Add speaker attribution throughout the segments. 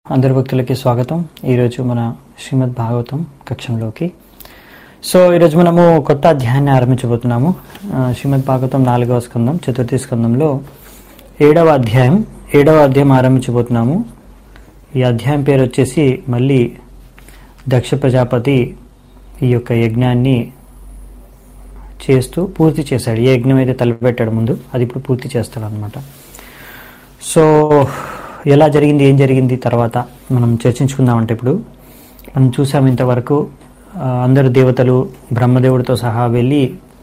Speaker 1: అందరి భక్తులకి స్వాగతం ఈరోజు మన శ్రీమద్ భాగవతం కక్షంలోకి సో ఈరోజు మనము కొత్త అధ్యాయాన్ని ఆరంభించబోతున్నాము ఆ, శ్రీమద్ భాగవతం నాలుగవ స్కందం చతుర్థి స్కందంలో ఏడవ అధ్యాయం ఏడవ అధ్యాయం ఆరంభించబోతున్నాము ఈ అధ్యాయం పేరు వచ్చేసి మళ్ళీ దక్ష ప్రజాపతి ఈ యొక్క యజ్ఞాన్ని చేస్తూ పూర్తి చేశాడు ఏ యజ్ఞం అయితే తలపెట్టాడు ముందు అది ఇప్పుడు పూర్తి చేస్తాడు అనమాట సో ఎలా జరిగింది ఏం జరిగింది తర్వాత మనం చర్చించుకుందామంటే ఇప్పుడు మనం చూసాం ఇంతవరకు ఆ, అందరు దేవతలు బ్రహ్మదేవుడితో సహా వెళ్ళి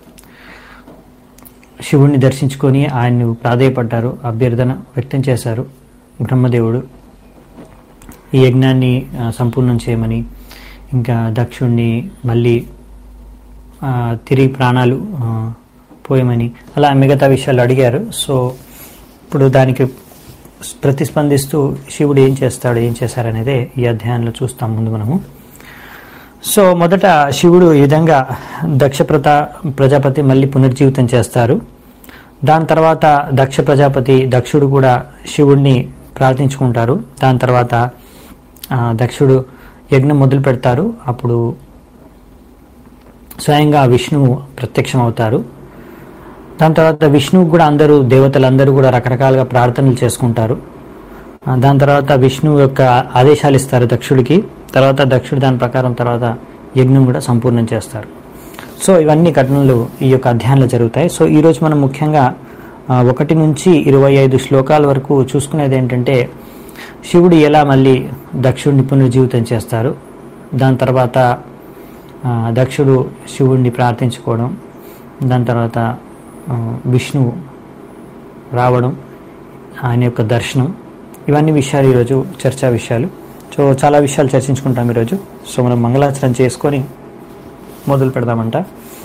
Speaker 1: శివుణ్ణి దర్శించుకొని ఆయన్ను ప్రాధేయపడ్డారు అభ్యర్థన వ్యక్తం చేశారు బ్రహ్మదేవుడు ఈ యజ్ఞాన్ని ఆ, సంపూర్ణం చేయమని ఇంకా దక్షుణ్ణి మళ్ళీ ఆ, తిరిగి ప్రాణాలు ఆ, పోయమని అలా మిగతా విషయాలు అడిగారు సో ఇప్పుడు దానికి ప్రతిస్పందిస్తూ శివుడు ఏం చేస్తాడు ఏం చేశారనేదే ఈ అధ్యాయంలో చూస్తాం ముందు మనము సో మొదట శివుడు ఈ విధంగా దక్ష ప్రతా ప్రజాపతి మళ్ళీ పునర్జీవితం చేస్తారు దాని తర్వాత దక్ష ప్రజాపతి దక్షుడు కూడా శివుడిని ప్రార్థించుకుంటారు దాని తర్వాత ఆ, దక్షుడు యజ్ఞం మొదలు పెడతారు అప్పుడు స్వయంగా విష్ణువు ప్రత్యక్షం అవుతారు దాని తర్వాత విష్ణువు కూడా అందరూ దేవతలందరూ కూడా రకరకాలుగా ప్రార్థనలు చేసుకుంటారు ఆ, దాని తర్వాత విష్ణువు యొక్క ఆదేశాలు ఇస్తారు దక్షుడికి తర్వాత దక్షుడు దాని ప్రకారం తర్వాత యజ్ఞం కూడా సంపూర్ణం చేస్తారు సో ఇవన్నీ ఘటనలు ఈ యొక్క అధ్యాయంలో జరుగుతాయి సో ఈరోజు మనం ముఖ్యంగా ఆ, ఒకటి నుంచి ఇరవై ఐదు శ్లోకాల వరకు చూసుకునేది ఏంటంటే శివుడు ఎలా మళ్ళీ దక్షుడిని పునర్జీవితం చేస్తారు దాని తర్వాత ఆ, దక్షుడు శివుడిని ప్రార్థించుకోవడం దాని తర్వాత ఆ, విష్ణువు రావడం ఆయన యొక్క దర్శనం ఇవన్నీ విషయాలు ఈరోజు చర్చా విషయాలు సో చాలా విషయాలు చర్చించుకుంటాం ఈరోజు సో మనం మంగళాచరణ చేసుకొని మొదలు పెడదామంట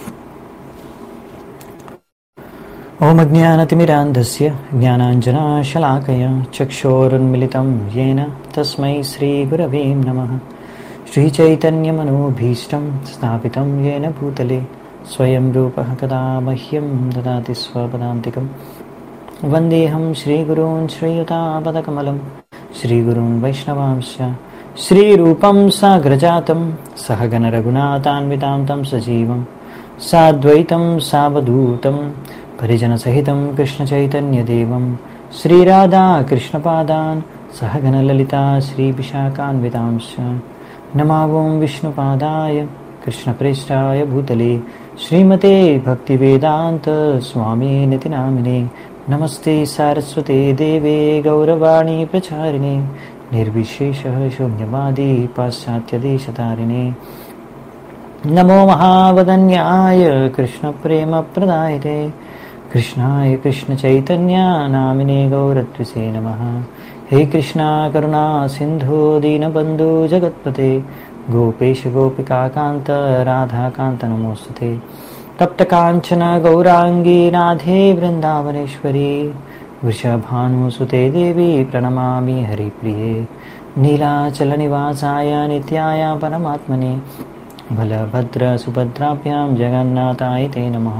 Speaker 1: ఓం అజ్ఞానతిమిరాంధస్య జ్ఞానాంజనాశలాకయ చక్షోరున్మిళితం येन తస్మై శ్రీగురవే నమః श्रीचैतन्यमनोभीष्टं स्थापितं येन भूतले स्वयं रूपः कदा मह्यं ददाति स्वपदान्तिकं वन्देऽहं श्रीगुरून् श्रीयुतापदकमलं श्रीगुरून् वैष्णवांश्च श्रीरूपं साग्रजातं सहगणरघुनाथान्वितां तं सजीवं साद्वैतं सावधूतं परिजनसहितं कृष्णचैतन्यदेवं श्रीराधाकृष्णपादान् सहगणललिता श्रीविशाखान्वितांश्च नमावों विष्णुपादाय कृष्णप्रेष्ठाय भूतले श्रीमते भक्तिवेदान्तस्वामिनिति नामिने नमस्ते सारस्वते देवे गौरवाणी प्रचारिणे निर्विशेषः शून्यवादी पाश्चात्यदेशतारिणे नमो महावदन्याय कृष्णप्रेमप्रदायते कृष्णाय कृष्णचैतन्या नामिने गौरत्विसे नमः हे कृष्णा करुणा सिन्धो दीनबन्धु जगत्पते गोपेश गोपिकान्त राधाकान्त नमोऽस्तुते तप्तकाञ्चन गौराङ्गी राधे वृन्दावनेश्वरी वृषभानुसुते देवी प्रणमामि हरिप्रिये नीलाचलनिवासाय नित्याय परमात्मने बलभद्रसुभद्राभ्यां जगन्नाथाय ते नमः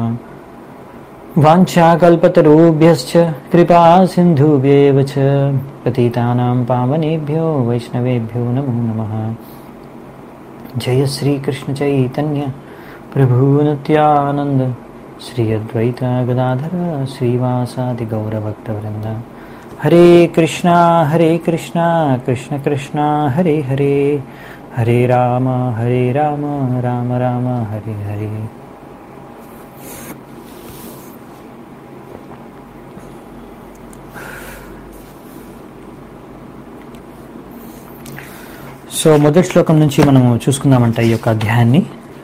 Speaker 1: वाञ्छाकल्पतरुभ्यश्च कृपा सिन्धुभ्येव च पतितानां पावनेभ्यो वैष्णवेभ्यो नमो नमः जय श्रीकृष्णचैतन्य प्रभुनित्यानन्द श्री अद्वैत गदाधर श्रीवासादिगौरभक्तवृन्द हरे कृष्णा हरे कृष्णा कृष्ण कृष्णा हरे हरे हरे राम हरे राम राम राम हरे हरे సో మొదటి శ్లోకం నుంచి మనము చూసుకుందామంట ఈ యొక్క అధ్యాయాన్ని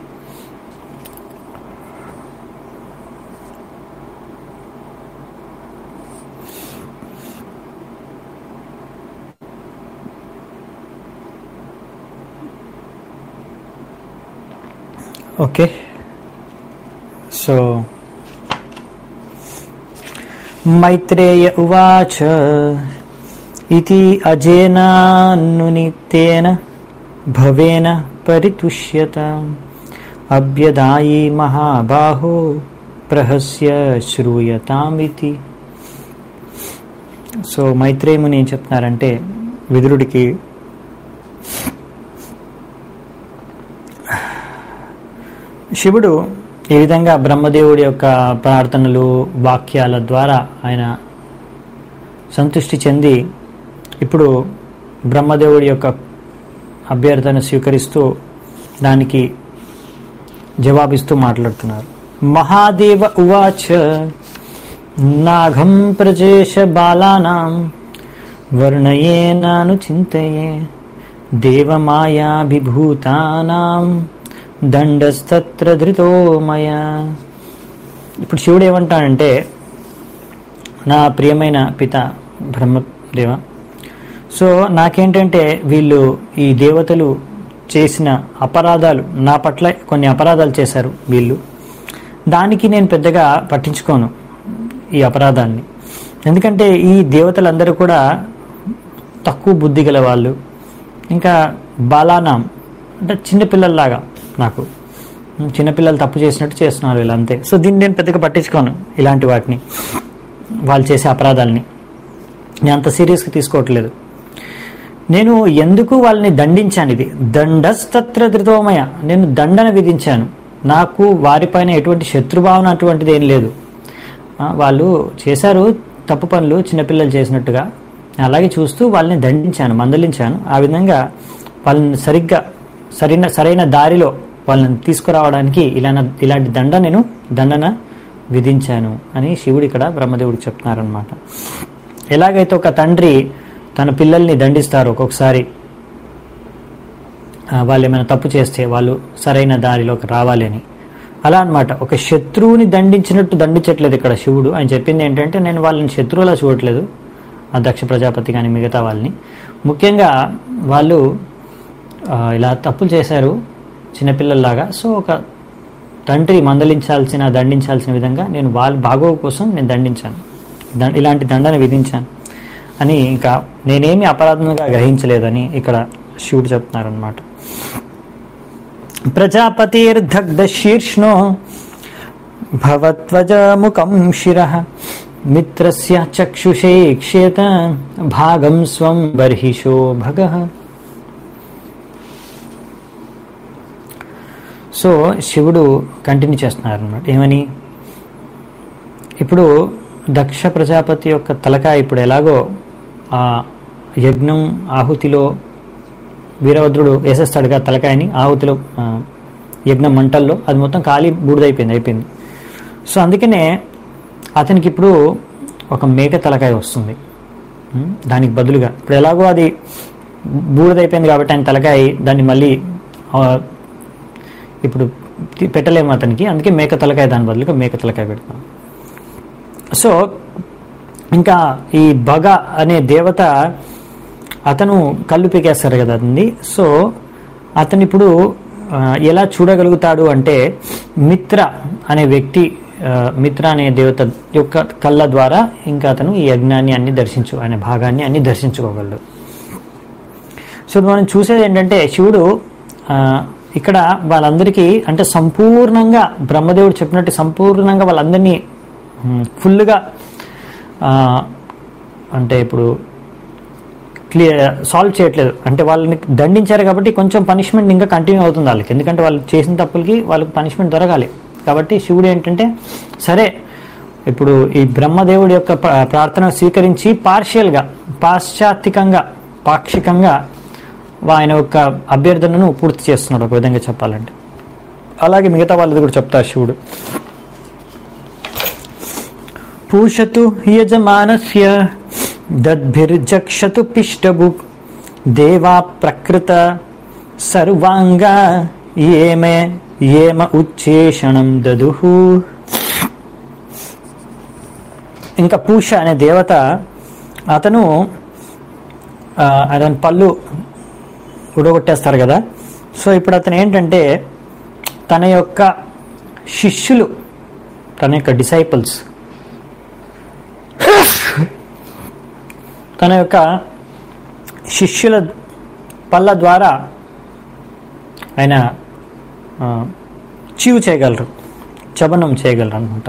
Speaker 1: ఓకే సో మైత్రేయ ఉవాచ इति अजेनानुनितेन भवेन परितुष्यत अभ्यदायी महाबाहो प्रहस्य శ్రూయతామితి సో మైత్రేయముని ఏం చెప్తున్నారంటే విదురుడికి శివుడు ఈ విధంగా బ్రహ్మదేవుడి యొక్క ప్రార్థనలు వాక్యాల ద్వారా ఆయన సంతృష్టి చెంది ఇప్పుడు బ్రహ్మదేవుడి యొక్క అభ్యర్థన స్వీకరిస్తూ దానికి జవాబిస్తూ మాట్లాడుతున్నారు మహాదేవ ఉవాచ నాఘం ప్రజేష బాలానాం వర్ణయేనాను చింతయే దేవమాయాభిభూతానాం దండస్తత్ర ధృతో మయా ఇప్పుడు శివుడు ఏమంటాడంటే నా ప్రియమైన పిత బ్రహ్మదేవ సో నాకేంటంటే వీళ్ళు ఈ దేవతలు చేసిన అపరాధాలు నా పట్ల కొన్ని అపరాధాలు చేశారు వీళ్ళు దానికి నేను పెద్దగా పట్టించుకోను ఈ అపరాధాన్ని ఎందుకంటే ఈ దేవతలందరూ కూడా తక్కువ బుద్ధి గల వాళ్ళు ఇంకా బాలానాం అంటే చిన్నపిల్లల్లాగా నాకు చిన్నపిల్లలు తప్పు చేసినట్టు చేస్తున్నారు వీళ్ళు అంతే సో దీన్ని నేను పెద్దగా పట్టించుకోను ఇలాంటి వాటిని వాళ్ళు చేసే అపరాధాలని నేను అంత సీరియస్గా తీసుకోవట్లేదు నేను ఎందుకు వాళ్ళని దండించాను ఇది దండస్తత్ర ధృతోమయ నేను దండన విధించాను నాకు వారిపైన ఎటువంటి శత్రుభావన అటువంటిది ఏం లేదు ఆ, వాళ్ళు చేశారు తప్పు పనులు చిన్నపిల్లలు చేసినట్టుగా అలాగే చూస్తూ వాళ్ళని దండించాను మందలించాను ఆ విధంగా వాళ్ళని సరిగ్గా సరైన సరైన దారిలో వాళ్ళని తీసుకురావడానికి ఇలా ఇలాంటి దండ నేను దండన విధించాను అని శివుడు ఇక్కడ బ్రహ్మదేవుడికి చెప్తున్నారనమాట ఎలాగైతే ఒక తండ్రి తన పిల్లల్ని దండిస్తారు ఒక్కొక్కసారి ఆ, వాళ్ళు ఏమైనా తప్పు చేస్తే వాళ్ళు సరైన దారిలోకి రావాలి అని అలా అన్నమాట ఒక శత్రువుని దండించినట్టు దండించట్లేదు ఇక్కడ శివుడు ఆయన చెప్పింది ఏంటంటే నేను వాళ్ళని శత్రువులా చూడట్లేదు ఆ దక్ష ప్రజాపతి కానీ మిగతా వాళ్ళని ముఖ్యంగా వాళ్ళు ఆ, ఇలా తప్పులు చేశారు చిన్నపిల్లల్లాగా సో ఒక తండ్రి మందలించాల్సిన దండించాల్సిన విధంగా నేను వాళ్ళ బాగోగు కోసం నేను దండించాను ద- ఇలాంటి దండన విధించాను అని ఇంకా నేనేమి అపరాధంగా గ్రహించలేదని ఇక్కడ శివుడు చెప్తున్నారనమాట ప్రజాపతిర్దగ్ధ శీర్ష్ణో భవత్వజ ముఖం శిర మిత్రస్య చక్షుషే క్షేత భాగం స్వం బర్హిషో భగ సో శివుడు కంటిన్యూ చేస్తున్నారు అనమాట ఏమని ఇప్పుడు దక్ష ప్రజాపతి యొక్క తలకాయ ఇప్పుడు ఎలాగో ఆ యజ్ఞం ఆహుతిలో వీరభద్రుడు వేసేస్తాడుగా తలకాయని ఆహుతిలో ఆ, యజ్ఞం మంటల్లో అది మొత్తం ఖాళీ బూడిదైపోయింది అయిపోయింది సో అందుకనే అతనికి ఇప్పుడు ఒక మేక తలకాయ వస్తుంది ఉం? దానికి బదులుగా ఇప్పుడు ఎలాగో అది బూడిదైపోయింది కాబట్టి ఆయన తలకాయ దాన్ని మళ్ళీ ఆ, ఇప్పుడు తి- పెట్టలేము అతనికి అందుకే మేక తలకాయ దాని బదులుగా మేక తలకాయ పెడతాం సో ఇంకా ఈ బగ అనే దేవత అతను కళ్ళు పీకేస్తారు కదా అతన్ని సో అతను ఇప్పుడు ఆ, ఎలా చూడగలుగుతాడు అంటే మిత్ర అనే వ్యక్తి ఆ, మిత్ర అనే దేవత యొక్క కళ్ళ ద్వారా ఇంకా అతను ఈ యజ్ఞాన్ని అన్ని దర్శించు అనే భాగాన్ని అన్ని దర్శించుకోగలడు సో మనం చూసేది ఏంటంటే శివుడు ఆ, ఇక్కడ వాళ్ళందరికీ అంటే సంపూర్ణంగా బ్రహ్మదేవుడు చెప్పినట్టు సంపూర్ణంగా వాళ్ళందరినీ ఉమ్, ఫుల్గా ఆ, అంటే ఇప్పుడు క్లియర్ సాల్వ్ చేయట్లేదు అంటే వాళ్ళని దండించారు కాబట్టి కొంచెం పనిష్మెంట్ ఇంకా కంటిన్యూ అవుతుంది వాళ్ళకి ఎందుకంటే వాళ్ళు చేసిన తప్పులకి వాళ్ళకి పనిష్మెంట్ దొరకాలి కాబట్టి శివుడు ఏంటంటే సరే ఇప్పుడు ఈ బ్రహ్మదేవుడి యొక్క ప్ర- ప్రార్థన స్వీకరించి పార్షియల్గా పాశ్చాత్తికంగా పాక్షికంగా ఆయన యొక్క అభ్యర్థనను పూర్తి చేస్తున్నాడు ఒక విధంగా చెప్పాలంటే అలాగే మిగతా వాళ్ళది కూడా చెప్తారు శివుడు పూషతు యజమానస్య దద్భిర్జక్షతు పిష్టభుక్ దేవా ప్రకృత సర్వాంగ ఏమే ఏమ ఉచ్చేషణం దదుహు ఇంకా పూష అనే దేవత అతను ఆ, అతని పళ్ళు ఉడగొట్టేస్తారు కదా సో ఇప్పుడు అతను ఏంటంటే తన యొక్క శిష్యులు తన యొక్క డిసైపుల్స్ తన యొక్క శిష్యుల పళ్ళ ద్వారా ఆయన ఆ, చీవు చేయగలరు చబనం చేయగలరు అనమాట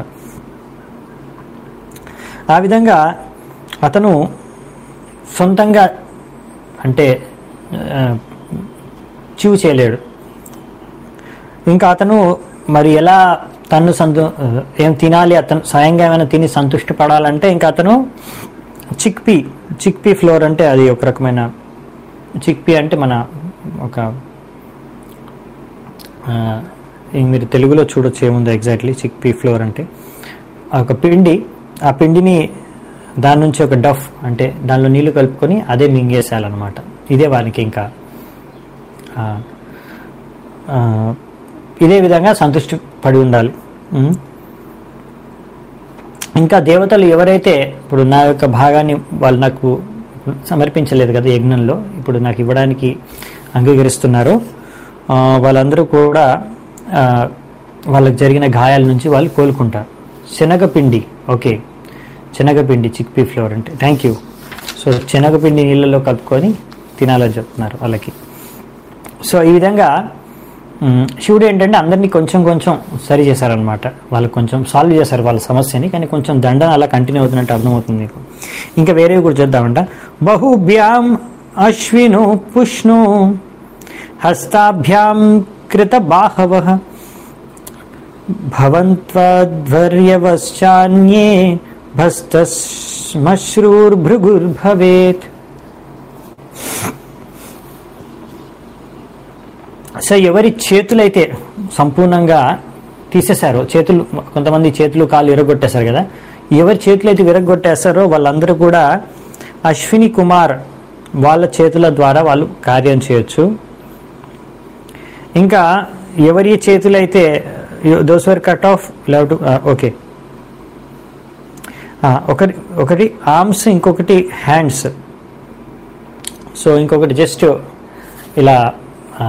Speaker 1: ఆ విధంగా అతను సొంతంగా అంటే ఆ, చీవు చేయలేడు ఇంకా అతను మరి ఎలా తను సంతు ఏం తినాలి అతను స్వయంగా ఏమైనా తిని సంతృష్టి పడాలంటే ఇంకా అతను chickpea chickpea flour అంటే అది ఒక రకమైన చిక్ పీ అంటే మన ఒక ఆ, ఈ మీరు తెలుగులో చూడొచ్చు ఏముందో ఎగ్జాక్ట్లీ చిక్ పీ ఫ్లోర్ అంటే ఆ ఒక పిండి ఆ పిండిని దాని నుంచి ఒక డఫ్ అంటే దానిలో నీళ్లు కలుపుకొని అదే మింగేసేయాలన్నమాట ఇదే వానికి ఇంకా ఆ, ఆ, ఇదే విధంగా సంతృష్టి పడి ఉండాలి ఉం? ఇంకా దేవతలు ఎవరైతే ఇప్పుడు నా యొక్క భాగాన్ని వాళ్ళు నాకు సమర్పించలేదు కదా యజ్ఞంలో ఇప్పుడు నాకు ఇవ్వడానికి అంగీకరిస్తున్నారో ఆ, వాళ్ళందరూ కూడా ఆ, వాళ్ళకి జరిగిన గాయాల నుంచి వాళ్ళు కోలుకుంటారు శనగపిండి ఓకే శనగపిండి చిక్పీ ఫ్లోర్ అంటే థ్యాంక్ యూ సో శనగపిండి నీళ్ళలో కలుపుకొని తినాలని చెప్తున్నారు వాళ్ళకి సో ఈ విధంగా మ్, శివుడు ఏంటంటే అందరినీ కొంచెం కొంచెం సరి చేశారనమాట వాళ్ళు కొంచెం సాల్వ్ చేశారు వాళ్ళ సమస్యని కానీ కొంచెం దండన అలా కంటిన్యూ అవుతున్నట్టు అర్థమవుతుంది మీకు ఇంకా వేరేవి కూడా చూద్దామంట బహుభ్యాం అశ్విను పుష్ణు హస్తాభ్యాం కృత బాహవ భవంత్వధ్వర్యవశ్చాన్యే భస్తశ్మశ్రూర్భృగుర్భవేత్ సో ఎవరి చేతులైతే సంపూర్ణంగా తీసేశారో చేతులు కొంతమంది చేతులు కాళ్ళు విరగొట్టేశారు కదా ఎవరి చేతులు అయితే విరగొట్టేశారో వాళ్ళందరూ కూడా అశ్విని కుమార్ వాళ్ళ చేతుల ద్వారా వాళ్ళు కార్యం చేయొచ్చు ఇంకా ఎవరి చేతులైతే those were cut off love to okay ఒకటి ఒకటి ఆర్మ్స్ ఇంకొకటి హ్యాండ్స్ సో ఇంకొకటి జస్ట్ ఇలా ఆ,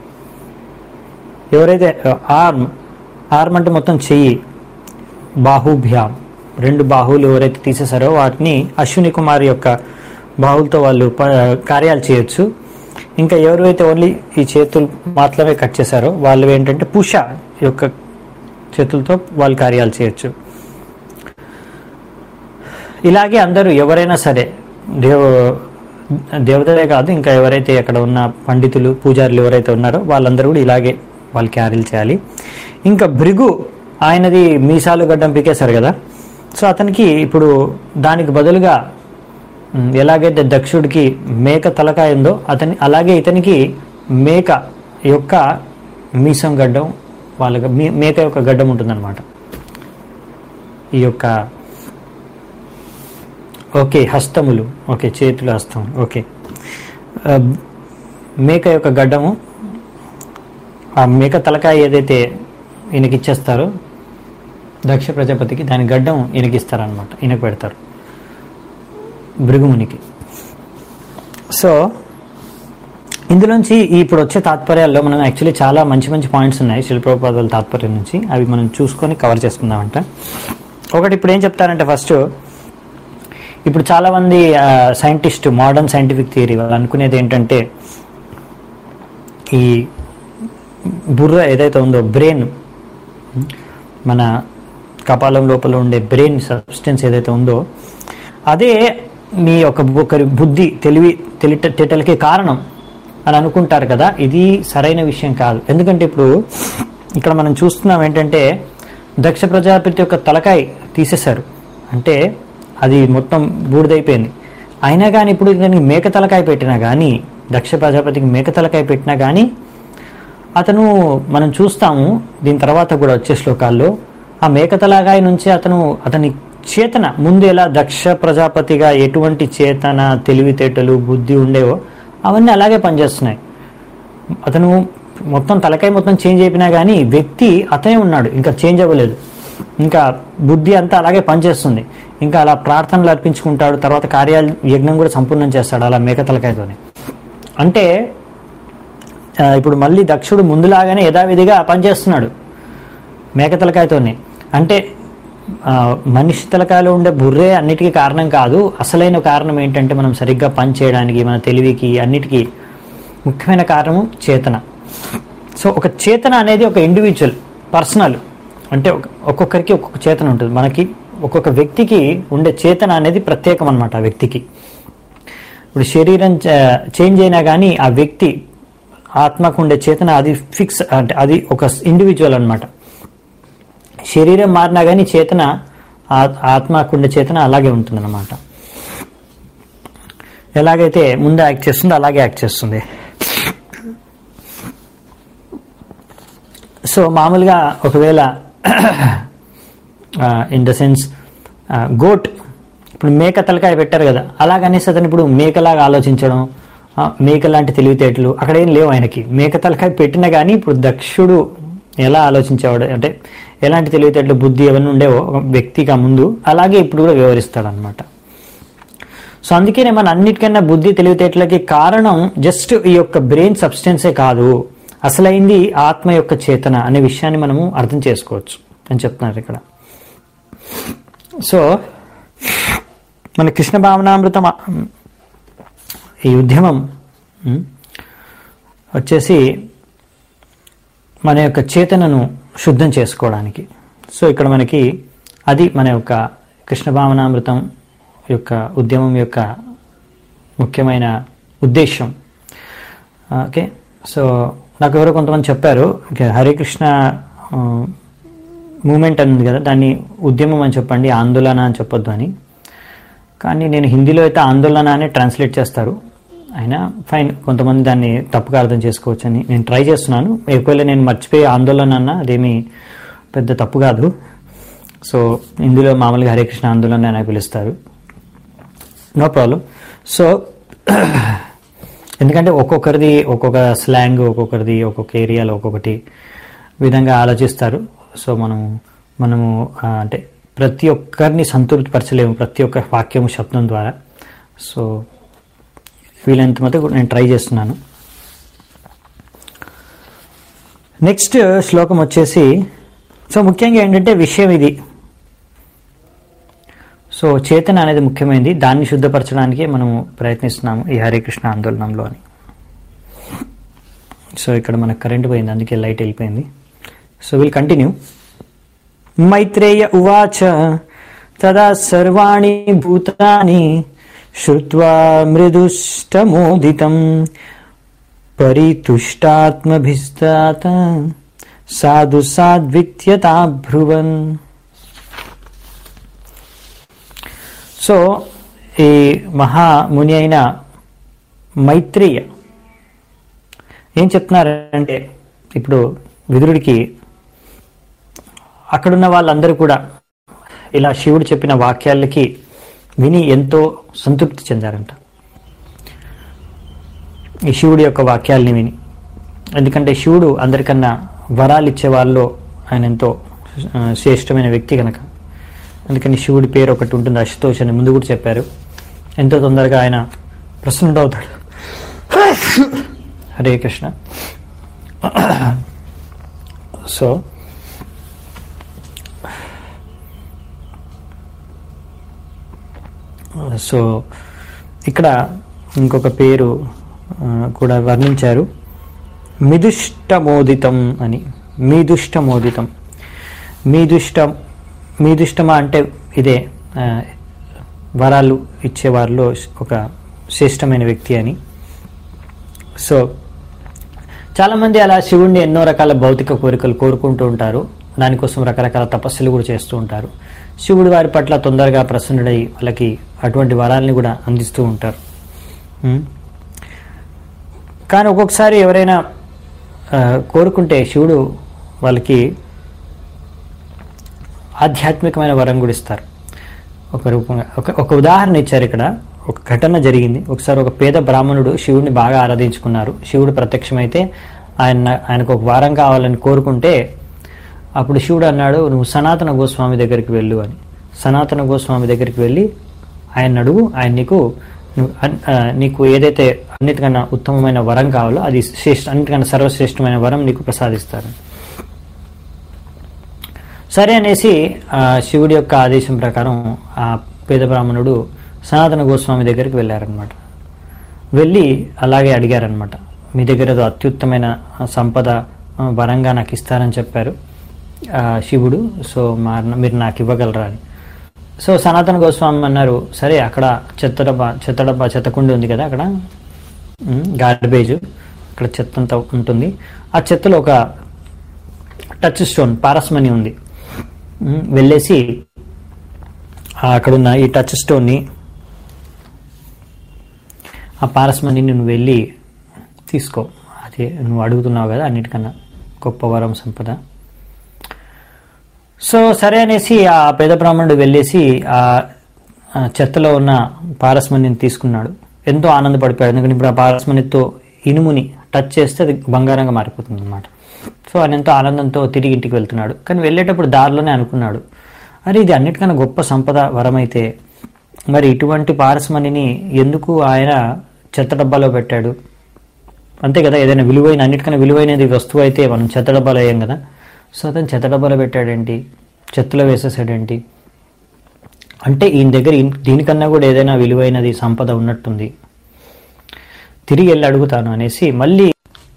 Speaker 1: ఎవరైతే ఆర్మ్ ఆర్మ్ అంటే మొత్తం చెయ్యి బాహుభ్యాం రెండు బాహువులు ఎవరైతే తీసేశారో వాటిని అశ్విని కుమార్ యొక్క బాహువులతో వాళ్ళు ప- కార్యాలు చేయొచ్చు ఇంకా ఎవరైతే ఓన్లీ ఈ చేతులు మాత్రమే కట్ చేశారో వాళ్ళు ఏంటంటే పుష యొక్క చేతులతో వాళ్ళు కార్యాలు చేయొచ్చు ఇలాగే అందరూ ఎవరైనా సరే దేవ దేవతలే కాదు ఇంకా ఎవరైతే అక్కడ ఉన్న పండితులు పూజారులు ఎవరైతే ఉన్నారో వాళ్ళందరూ కూడా ఇలాగే వాళ్ళు క్యారీలు చేయాలి ఇంకా భృగు ఆయనది మీసాలు గడ్డం పీకేశారు కదా సో అతనికి ఇప్పుడు దానికి బదులుగా ఉమ్, ఎలాగైతే దక్షుడికి మేక తలకాయ ఉందో అతని అలాగే ఇతనికి మేక యొక్క మీసం గడ్డం వాళ్ళ మీ- మేక యొక్క గడ్డం ఉంటుందన్నమాట ఈ యొక్క ఓకే హస్తములు ఓకే చేతులు హస్తం ఓకే ఆ, మేక యొక్క గడ్డము ఆ మేక తలకాయ ఏదైతే ఈయనకి ఇచ్చేస్తారో దక్ష ప్రజాపతికి దాని గడ్డం ఈయనకి ఇస్తారనమాట ఈయనకు పెడతారు భృగుమునికి సో ఇందులోంచి ఇప్పుడు వచ్చే తాత్పర్యాల్లో మనం యాక్చువల్లీ చాలా మంచి మంచి పాయింట్స్ ఉన్నాయి శిల్ప్రోపాదాల తాత్పర్యం నుంచి అవి మనం చూసుకొని కవర్ చేసుకుందామంట ఒకటి ఇప్పుడు ఏం చెప్తారంటే ఫస్ట్ ఇప్పుడు చాలా మంది సైంటిస్ట్ మోడర్న్ సైంటిఫిక్ థియరీ వాళ్ళు అనుకునేది ఏంటంటే ఈ బుర్ర ఏదైతే ఉందో బ్రెయిన్ మన కపాలం లోపల ఉండే బ్రెయిన్ సబ్స్టెన్స్ ఏదైతే ఉందో అదే మీ యొక్క ఒకరి బుద్ధి తెలివి తెలిటేటలకి కారణం అని అనుకుంటారు కదా ఇది సరైన విషయం కాదు ఎందుకంటే ఇప్పుడు ఇక్కడ మనం చూస్తున్నాం ఏంటంటే దక్ష ప్రజాపతి యొక్క తలకాయ తీసేశారు అంటే అది మొత్తం బూడిదైపోయింది అయినా కానీ ఇప్పుడు దానికి మేక తలకాయ పెట్టినా కానీ దక్ష ప్రజాపతికి మేక తలకాయ పెట్టినా కానీ అతను మనం చూస్తాము దీని తర్వాత కూడా వచ్చే శ్లోకాల్లో ఆ మేకతలాగాయ నుంచి అతను అతని చేతన ముందు ఎలా దక్ష ప్రజాపతిగా ఎటువంటి చేతన తెలివితేటలు బుద్ధి ఉండేవో అవన్నీ అలాగే పనిచేస్తున్నాయి అతను మొత్తం తలకాయ మొత్తం చేంజ్ అయిపోయినా కానీ వ్యక్తి అతనే ఉన్నాడు ఇంకా చేంజ్ అవ్వలేదు ఇంకా బుద్ధి అంతా అలాగే పనిచేస్తుంది ఇంకా అలా ప్రార్థనలు అర్పించుకుంటాడు తర్వాత కార్యాలు యజ్ఞం కూడా సంపూర్ణం చేస్తాడు అలా మేక తలకాయతోనే అంటే ఆ, ఇప్పుడు మళ్ళీ దక్షుడు ముందులాగానే యథావిధిగా పనిచేస్తున్నాడు మేక తలకాయతోనే అంటే ఆ, మనిషి తలకాయలో ఉండే బుర్రే అన్నిటికీ కారణం కాదు అసలైన కారణం ఏంటంటే మనం సరిగ్గా పని చేయడానికి మన తెలివికి అన్నిటికీ ముఖ్యమైన కారణము చేతన సో ఒక చేతన అనేది ఒక ఇండివిజువల్ పర్సనల్ అంటే ఒక- ఒక్కొక్కరికి ఒక్కొక్క చేతన ఉంటుంది మనకి ఒక్కొక్క వ్యక్తికి ఉండే చేతన అనేది ప్రత్యేకం అనమాట ఆ వ్యక్తికి ఇప్పుడు శరీరం చ- చేంజ్ అయినా కానీ ఆ వ్యక్తి ఆత్మకు ఉండే చేతన అది ఫిక్స్ అంటే అది ఒక ఇండివిజువల్ అన్నమాట శరీరం మారినా కానీ చేతన ఆ- ఆత్మకుండే చేతన అలాగే ఉంటుందన్నమాట ఎలాగైతే ముందు యాక్ట్ చేస్తుందో అలాగే యాక్ట్ చేస్తుంది సో మామూలుగా ఒకవేళ ఇన్ ద సెన్స్ గోట్ ఇప్పుడు మేక తలకాయ పెట్టారు కదా అలాగనేసి అతను ఇప్పుడు మేకలాగా ఆలోచించడం ఆ, మేక లాంటి తెలివితేటలు అక్కడ ఏం లేవు ఆయనకి మేక తలకాయ పెట్టినా కానీ ఇప్పుడు దక్షుడు ఎలా ఆలోచించేవాడు అంటే ఎలాంటి తెలివితేటలు బుద్ధి అవన్నీ ఉండేవో ఒక వ్యక్తికి ఆ ముందు అలాగే ఇప్పుడు కూడా వివరిస్తాడు అనమాట సో అందుకనే మన అన్నిటికన్నా బుద్ధి తెలివితేటలకి కారణం జస్ట్ ఈ యొక్క బ్రెయిన్ సబ్స్టెన్సే కాదు అసలైంది ఆత్మ యొక్క చేతన అనే విషయాన్ని మనము అర్థం చేసుకోవచ్చు అని చెప్తున్నారు ఇక్కడ సో మన కృష్ణ భావనామృతం ఆ- ఈ ఉద్యమం ఉమ్, వచ్చేసి మన యొక్క చేతనను శుద్ధం చేసుకోవడానికి సో ఇక్కడ మనకి అది మన యొక్క కృష్ణ భావనామృతం యొక్క ఉద్యమం యొక్క ముఖ్యమైన ఉద్దేశం ఓకే సో నాకు ఎవరో కొంతమంది చెప్పారు ఓకే, హరే కృష్ణ మూమెంట్ అని ఉంది కదా దాన్ని ఉద్యమం అని చెప్పండి ఆందోళన అని చెప్పొద్దు అని కానీ నేను హిందీలో అయితే ఆందోళన అని ట్రాన్స్లేట్ చేస్తారు అయినా ఫైన్ కొంతమంది దాన్ని తప్పుగా అర్థం చేసుకోవచ్చు అని నేను ట్రై చేస్తున్నాను ఒకవేళ నేను మర్చిపోయి ఆందోళన అన్న అదేమి పెద్ద తప్పు కాదు సో హిందీలో మామూలుగా హరే కృష్ణ ఆందోళన అని పిలుస్తారు నో ప్రాబ్లం సో ఎందుకంటే ఒక్కొక్కరిది ఒక్కొక్క స్లాంగ్ ఒక్కొక్కరిది ఒక్కొక్క ఏరియాలో ఒక్కొక్కటి విధంగా ఆలోచిస్తారు సో మనము మనము ఆ, అంటే ప్రతి ఒక్కరిని సంతృప్తిపరచలేము ప్రతి ఒక్క వాక్యము శబ్దం ద్వారా సో వీలైనంత మటుకు నేను ట్రై చేస్తున్నాను నెక్స్ట్ శ్లోకం వచ్చేసి సో ముఖ్యంగా ఏంటంటే విషయం ఇది సో చేతన అనేది ముఖ్యమైనది దాన్ని శుద్ధపరచడానికి మనము ప్రయత్నిస్తున్నాము ఈ హరే కృష్ణ ఆందోళనంలో అని సో ఇక్కడ మనకు కరెంట్ పోయింది అందుకే లైట్ వెళ్ళిపోయింది సో విల్ కంటిన్యూ మైత్రేయ ఉవాచ తదా సర్వాణి భూతాని శ్రుత్వా మృదుష్టమోదితం పరితుష్టాత్మభిస్తాత సాధు సాద్విత్యతాభ్రువన్ సో ఈ మహాముని అయిన మైత్రేయ ఏం చెప్తున్నారంటే ఇప్పుడు విదురుడికి అక్కడున్న వాళ్ళందరూ కూడా ఇలా శివుడు చెప్పిన వాక్యాలకి విని ఎంతో సంతృప్తి చెందారంట ఈ శివుడి యొక్క వాక్యాల్ని విని ఎందుకంటే శివుడు అందరికన్నా వరాలు ఇచ్చే వాళ్ళలో ఆయన ఎంతో ఆ, శ్రేష్టమైన వ్యక్తి కనుక అందుకని శివుడి పేరు ఒకటి ఉంటుంది అశుతోష్ అని ముందు కూడా చెప్పారు ఎంతో తొందరగా ఆయన ప్రసన్నుడు అవుతాడు హరే కృష్ణ సో సో ఇక్కడ ఇంకొక పేరు ఆ, కూడా వర్ణించారు మిదుష్టమోదితం అని మీదుష్టమోదితం మీదుష్టం మీదుష్టమా అంటే ఇదే ఆ, వరాలు ఇచ్చేవారిలో ఒక శ్రేష్టమైన వ్యక్తి అని సో చాలామంది అలా శివుణ్ణి ఎన్నో రకాల భౌతిక కోరికలు కోరుకుంటూ ఉంటారు దానికోసం రకరకాల తపస్సులు కూడా చేస్తూ ఉంటారు శివుడు వారి పట్ల తొందరగా ప్రసన్నుడై వాళ్ళకి అటువంటి వరాలని కూడా అందిస్తూ ఉంటారు ఉం? కానీ ఒక్కొక్కసారి ఎవరైనా ఆ, కోరుకుంటే శివుడు వాళ్ళకి ఆధ్యాత్మికమైన వరం కూడా ఇస్తారు ఒక రూపంగా ఒక ఒక ఉదాహరణ ఇచ్చారు ఇక్కడ ఒక ఘటన జరిగింది ఒకసారి ఒక పేద బ్రాహ్మణుడు శివుడిని బాగా ఆరాధించుకున్నారు శివుడు ప్రత్యక్షమైతే ఆయన ఆయనకు ఒక వారం కావాలని కోరుకుంటే అప్పుడు శివుడు అన్నాడు నువ్వు సనాతన గోస్వామి దగ్గరికి వెళ్ళు అని సనాతన గోస్వామి దగ్గరికి వెళ్ళి ఆయన అడుగు ఆయన నీకు నువ్వు అన్- ఆ, నీకు ఏదైతే అన్నిటికన్నా ఉత్తమమైన వరం కావాలో అది శ్రేష్ఠ అన్నిటికన్నా సర్వశ్రేష్టమైన వరం నీకు ప్రసాదిస్తారు సరే అనేసి ఆ శివుడి యొక్క ఆదేశం ప్రకారం ఆ పేద బ్రాహ్మణుడు సనాతన గోస్వామి దగ్గరికి వెళ్ళారనమాట వెళ్ళి అలాగే అడిగారనమాట మీ దగ్గర ఏదో అత్యుత్తమైన సంపద ఆ, వరంగా నాకు ఇస్తారని చెప్పారు ఆ, శివుడు సో మా మీరు నాకు ఇవ్వగలరా అని సో సనాతన గోస్వామి అన్నారు సరే అక్కడ చెత్త డబ్బా చెత్త డబ్బా చెత్త కుండి ఉంది కదా అక్కడ గార్బేజ్ అక్కడ చెత్త అంతా ఉంటుంది ఆ చెత్తలో ఒక టచ్ స్టోన్ పారస్మణి ఉంది ఉమ్, వెళ్ళేసి ఆ అక్కడున్న ఈ టచ్ స్టోన్ని ఆ పారస్మణి నువ్వు వెళ్ళి తీసుకో అదే నువ్వు అడుగుతున్నావు కదా అన్నిటికన్నా గొప్ప వరం సంపద సో సరే అనేసి ఆ పేద బ్రాహ్మణుడు వెళ్ళేసి ఆ ఆ చెత్తలో ఉన్న పారస్మణిని తీసుకున్నాడు ఎంతో ఆనందపడిపోయాడు ఎందుకంటే ఇప్పుడు ఆ పారస్మణితో ఇనుముని టచ్ చేస్తే అది బంగారంగా మారిపోతుంది అనమాట సో ఆయన ఎంతో ఆనందంతో తిరిగి ఇంటికి వెళ్తున్నాడు కానీ వెళ్ళేటప్పుడు దారిలోనే అనుకున్నాడు అరే ఇది అన్నిటికన్నా గొప్ప సంపద వరమైతే మరి ఇటువంటి పారస్మణిని ఎందుకు ఆయన చెత్త డబ్బాలో పెట్టాడు అంతే కదా ఏదైనా విలువైన అన్నిటికన్నా విలువైనది వస్తువు అయితే మనం చెత్త డబ్బాలో వేయం కదా సో అతను చెత్త డబ్బాలో పెట్టాడేంటి చెత్తలో వేసేసాడేంటి అంటే ఈయన దగ్గర ఇన్- దీనికన్నా కూడా ఏదైనా విలువైనది సంపద ఉన్నట్టుంది తిరిగి వెళ్ళి అడుగుతాను అనేసి మళ్ళీ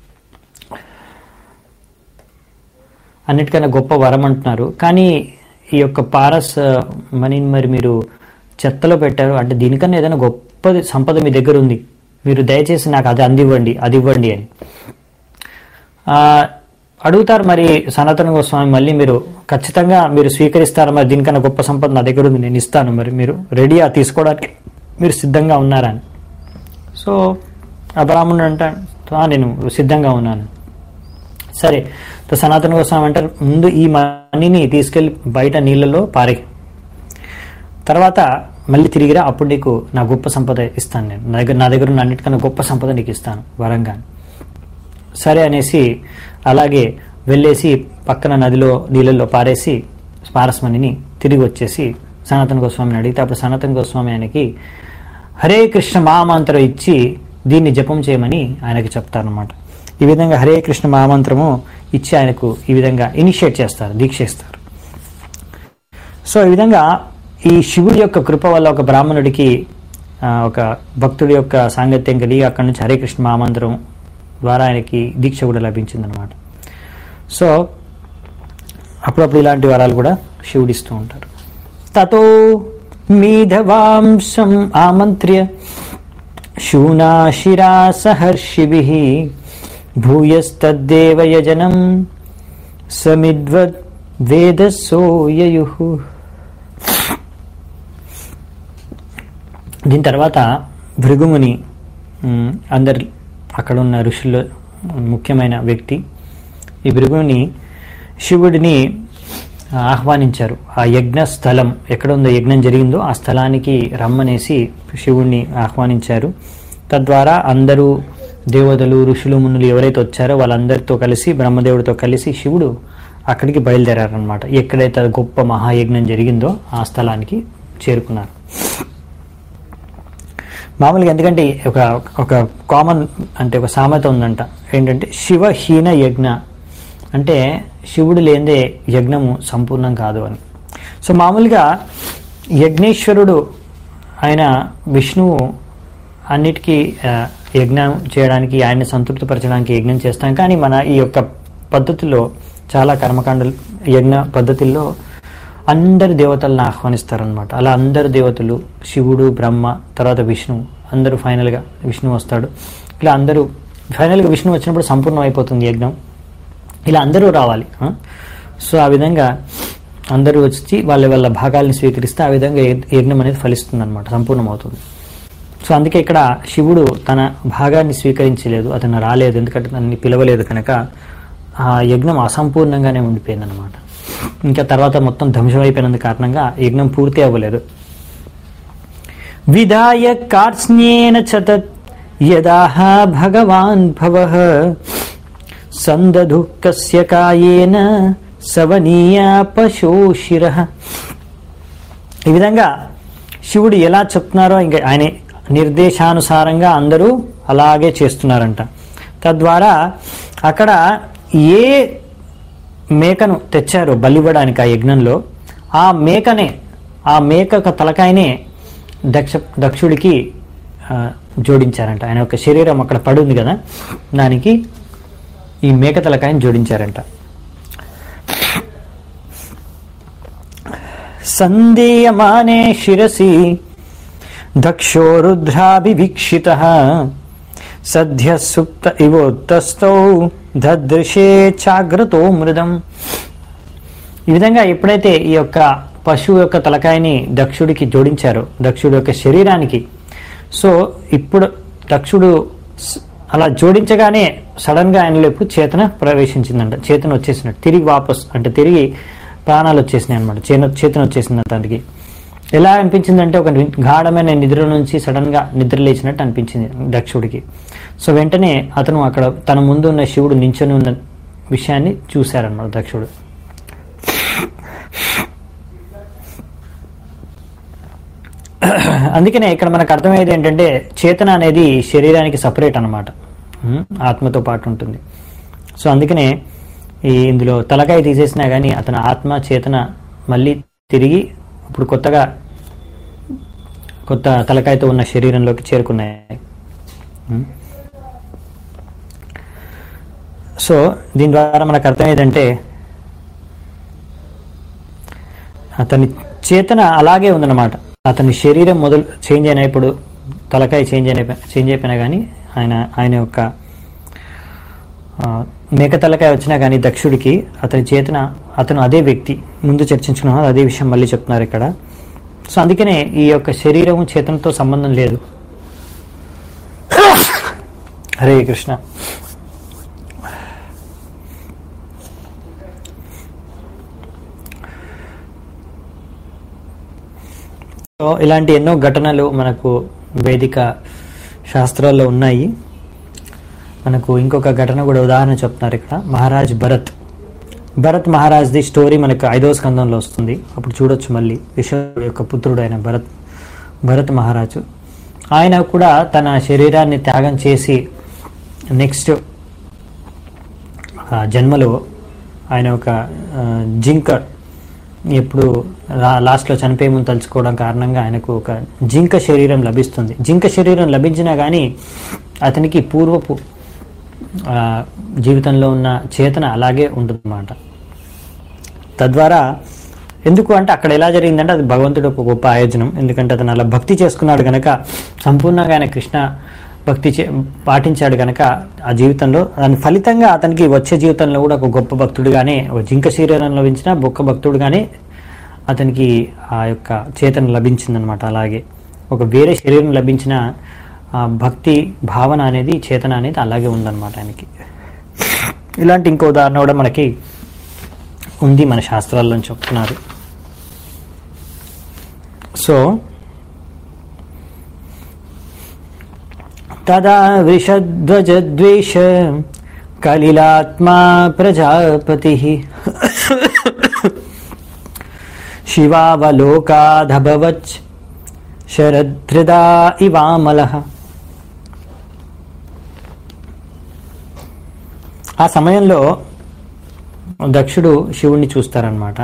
Speaker 1: అన్నిటికన్నా గొప్ప వరం అంటున్నారు కానీ ఈ యొక్క పారస్ ఆ, మనీని మరి మీరు చెత్తలో పెట్టారు అంటే దీనికన్నా ఏదైనా గొప్పది సంపద మీ దగ్గర ఉంది మీరు దయచేసి నాకు అది అందివ్వండి అది ఇవ్వండి అని ఆ, అడుగుతారు మరి సనాతన గోస్వామి మళ్ళీ మీరు ఖచ్చితంగా మీరు స్వీకరిస్తారు మరి దీనికన్నా గొప్ప సంపద నా దగ్గర ఉంది నేను ఇస్తాను మరి మీరు రెడీ ఆ తీసుకోవడానికి మీరు సిద్ధంగా ఉన్నారా అని సో ఆ బ్రాహ్మణుడు అంటాడు "ఆ, నేను సిద్ధంగా ఉన్నాను సరే తో సనాతన గోస్వామి అంటారు ముందు ఈ మనీని తీసుకెళ్లి బయట నీళ్ళలో పారే తర్వాత మళ్ళీ తిరిగిరా అప్పుడు నీకు నా గొప్ప సంపద ఇస్తాను నేను నా దగ్గర నా దగ్గర ఉన్న అన్నిటికన్నా గొప్ప సంపద నీకు ఇస్తాను వరంగా సరే అనేసి అలాగే వెళ్ళేసి పక్కన నదిలో నీళ్ళల్లో పారేసి పారస్మణిని తిరిగి వచ్చేసి సనాతన గోస్వామిని అడిగితే అప్పుడు సనాతన గోస్వామి ఆయనకి హరే కృష్ణ మహామంత్రం ఇచ్చి దీన్ని జపం చేయమని ఆయనకి చెప్తారనమాట ఈ విధంగా హరే కృష్ణ మహామంత్రము ఇచ్చి ఆయనకు ఈ విధంగా ఇనిషియేట్ చేస్తారు దీక్ష ఇస్తారు సో ఈ విధంగా ఈ శివుడి యొక్క కృప వల్ల ఒక బ్రాహ్మణుడికి ఆ, ఒక భక్తుడి యొక్క సాంగత్యం కలిగి అక్కడి నుంచి హరే కృష్ణ మహామంత్రం ద్వారా ఆయనకి దీక్ష కూడా లభించిందనమాట సో అప్పుడప్పుడు ఇలాంటి వరాలు కూడా శివుడిస్తూ ఉంటారు తతో మీధవాంశం ఆమంత్ర్య శూనాశిరా సహర్షిభి భూయస్తద్దేవయజనం సమిద్వద్ వేదసోయయు దీని తర్వాత భృగుముని ఉమ్, అందరి అక్కడ ఉన్న ఋషుల్లో ముఖ్యమైన వ్యక్తి ఈ భృగుని శివుడిని ఆహ్వానించారు ఆ యజ్ఞ స్థలం ఎక్కడ ఉందో యజ్ఞం జరిగిందో ఆ స్థలానికి రమ్మనేసి శివుడిని ఆహ్వానించారు తద్వారా అందరూ దేవతలు ఋషులు మునులు ఎవరైతే వచ్చారో వాళ్ళందరితో కలిసి బ్రహ్మదేవుడితో కలిసి శివుడు అక్కడికి బయలుదేరారనమాట ఎక్కడైతే గొప్ప మహాయజ్ఞం జరిగిందో ఆ స్థలానికి చేరుకున్నారు మామూలుగా ఎందుకంటే ఒక ఒక కామన్ అంటే ఒక సామెత ఉందంట ఏంటంటే శివహీన యజ్ఞ అంటే శివుడు లేనిదే యజ్ఞము సంపూర్ణం కాదు అని సో మామూలుగా యజ్ఞేశ్వరుడు ఆయన విష్ణువు అన్నిటికీ ఆ, యజ్ఞం చేయడానికి ఆయన్ని సంతృప్తిపరచడానికి యజ్ఞం చేస్తాం కానీ మన ఈ యొక్క పద్ధతిలో చాలా కర్మకాండలు యజ్ఞ పద్ధతుల్లో అందరి దేవతలను ఆహ్వానిస్తారనమాట అలా అందరు దేవతలు శివుడు బ్రహ్మ తర్వాత విష్ణువు అందరూ ఫైనల్గా విష్ణువు వస్తాడు ఇలా అందరూ ఫైనల్గా విష్ణువు వచ్చినప్పుడు సంపూర్ణం అయిపోతుంది యజ్ఞం ఇలా అందరూ రావాలి ఆ? సో ఆ విధంగా అందరూ వచ్చి వాళ్ళ వాళ్ళ భాగాల్ని స్వీకరిస్తే ఆ విధంగా యజ్- యజ్ఞం అనేది ఫలిస్తుంది అనమాట సంపూర్ణమవుతుంది సో అందుకే ఇక్కడ శివుడు తన భాగాన్ని స్వీకరించలేదు అతను రాలేదు ఎందుకంటే తనని పిలవలేదు కనుక ఆ యజ్ఞం అసంపూర్ణంగానే ఉండిపోయింది అనమాట ఇంకా తర్వాత మొత్తం ధ్వంసం అయిపోయినందు కారణంగా యజ్ఞం పూర్తి అవ్వలేదు విదాయ కార్స్న్యేన చ తత్ యదాహ భగవాన్ భవః సందధు కస్య కాయేన సవనీయ పశోశిర ఈ విధంగా శివుడు ఎలా చెప్తున్నారో ఇంకా ఆయన నిర్దేశానుసారంగా అందరూ అలాగే చేస్తున్నారంట తద్వారా అక్కడ ఏ మేకను తెచ్చారో బలివ్వడానికి ఆ యజ్ఞంలో ఆ మేకనే ఆ మేక యొక్క తలకాయనే దక్ష దక్షుడికి ఆ, జోడించారంట ఆయన యొక్క శరీరం అక్కడ పడి ఉంది కదా దానికి ఈ మేక తలకాయని జోడించారంట సందేయమానే శిరసి దక్షో రుద్రాభివీక్షిత సద్య సుప్త ఇవోత్తస్థౌ దదృశే చాగ్రతో మృదం ఈ విధంగా ఎప్పుడైతే ఈ యొక్క పశువు యొక్క తలకాయని దక్షుడికి జోడించారో దక్షుడి యొక్క శరీరానికి సో ఇప్పుడు దక్షుడు స్- అలా జోడించగానే సడన్ గా ఆయనలో ఇప్పుడు చేతన ప్రవేశించిందంట చేతన వచ్చేసినట్టు తిరిగి వాపస్ అంటే తిరిగి ప్రాణాలు వచ్చేసినాయి అనమాట చేతన వచ్చేసింది అతనికి ఎలా అనిపించిందంటే ఒక ని- గాఢమైన నిద్ర నుంచి సడన్ గా నిద్ర లేచినట్టు అనిపించింది దక్షుడికి సో వెంటనే అతను అక్కడ తన ముందు ఉన్న శివుడు నించొని ఉన్న విషయాన్ని చూశారన్నమాట దక్షుడు అందుకనే ఇక్కడ మనకు అర్థమయ్యేది ఏంటంటే చేతన అనేది శరీరానికి సపరేట్ అనమాట ఆత్మతో పాటు ఉంటుంది సో అందుకనే ఈ ఇందులో తలకాయ తీసేసినా కానీ అతని ఆత్మ చేతన మళ్ళీ తిరిగి ఇప్పుడు కొత్తగా కొత్త తలకాయతో ఉన్న శరీరంలోకి చేరుకున్నాయి ఉం? సో దీని ద్వారా మనకు అర్థం ఏంటంటే అతని చేతన అలాగే ఉందన్నమాట అతని శరీరం మొదలు చేంజ్ అయినప్పుడు తలకాయ చేంజ్ అయిన చేంజ్ అయిపోయినా కానీ ఆయన ఆయన యొక్క ఆ, మేక తలకాయ వచ్చినా కానీ దక్షుడికి అతని చేతన అతను అదే వ్యక్తి ముందు చర్చించుకున్నాం అదే విషయం మళ్ళీ చెప్తున్నారు ఇక్కడ సో అందుకనే ఈ యొక్క శరీరము చేతనతో సంబంధం లేదు హరే కృష్ణ సో ఇలాంటి ఎన్నో ఘటనలు మనకు వేదిక శాస్త్రాల్లో ఉన్నాయి మనకు ఇంకొక ఘటన కూడా ఉదాహరణ చెప్తున్నారు ఇక్కడ మహారాజ్ భరత్ భరత్ మహారాజ్ది స్టోరీ మనకు ఐదవ స్కందంలో వస్తుంది అప్పుడు చూడొచ్చు మళ్ళీ విశ్వ యొక్క పుత్రుడు అయిన భరత్ భరత్ మహారాజు ఆయన కూడా తన శరీరాన్ని త్యాగం చేసి నెక్స్ట్ ఆ జన్మలో ఆయన ఒక ఆ, జింక ఎప్పుడు లా- లాస్ట్లో చనిపోయే ముందు తలుచుకోవడం కారణంగా ఆయనకు ఒక జింక శరీరం లభిస్తుంది జింక శరీరం లభించినా కానీ అతనికి పూర్వపు ఆ, జీవితంలో ఉన్న చేతన అలాగే ఉంటుందన్నమాట తద్వారా ఎందుకు అంటే అక్కడ ఎలా జరిగిందంటే అది భగవంతుడు ఒక గొప్ప ఆయోజనం ఎందుకంటే అతను అలా భక్తి చేసుకున్నాడు గనక సంపూర్ణంగా ఆయన కృష్ణ భక్తి చే పాటించాడు గనక ఆ జీవితంలో దాని ఫలితంగా అతనికి వచ్చే జీవితంలో కూడా ఒక గొప్ప భక్తుడిగానే ఒక జింక శరీరం లభించిన గొప్ప భక్తుడుగానే అతనికి ఆ యొక్క చేతన లభించిందనమాట అలాగే ఒక వేరే శరీరం లభించిన ఆ భక్తి భావన అనేది చేతన అనేది అలాగే ఉందన్నమాట ఆయనకి ఇలాంటి ఇంకో ఉదాహరణ కూడా మనకి ఉంది మన శాస్త్రాల్లో చెప్తున్నారు సో తదా వృషధ్వజద్వేష కలిలాత్మా ప్రజాపతి శివావలోకాదభవచ్ శరదృదా ఇవామల ఆ సమయంలో దక్షుడు శివుణ్ణి చూస్తారనమాట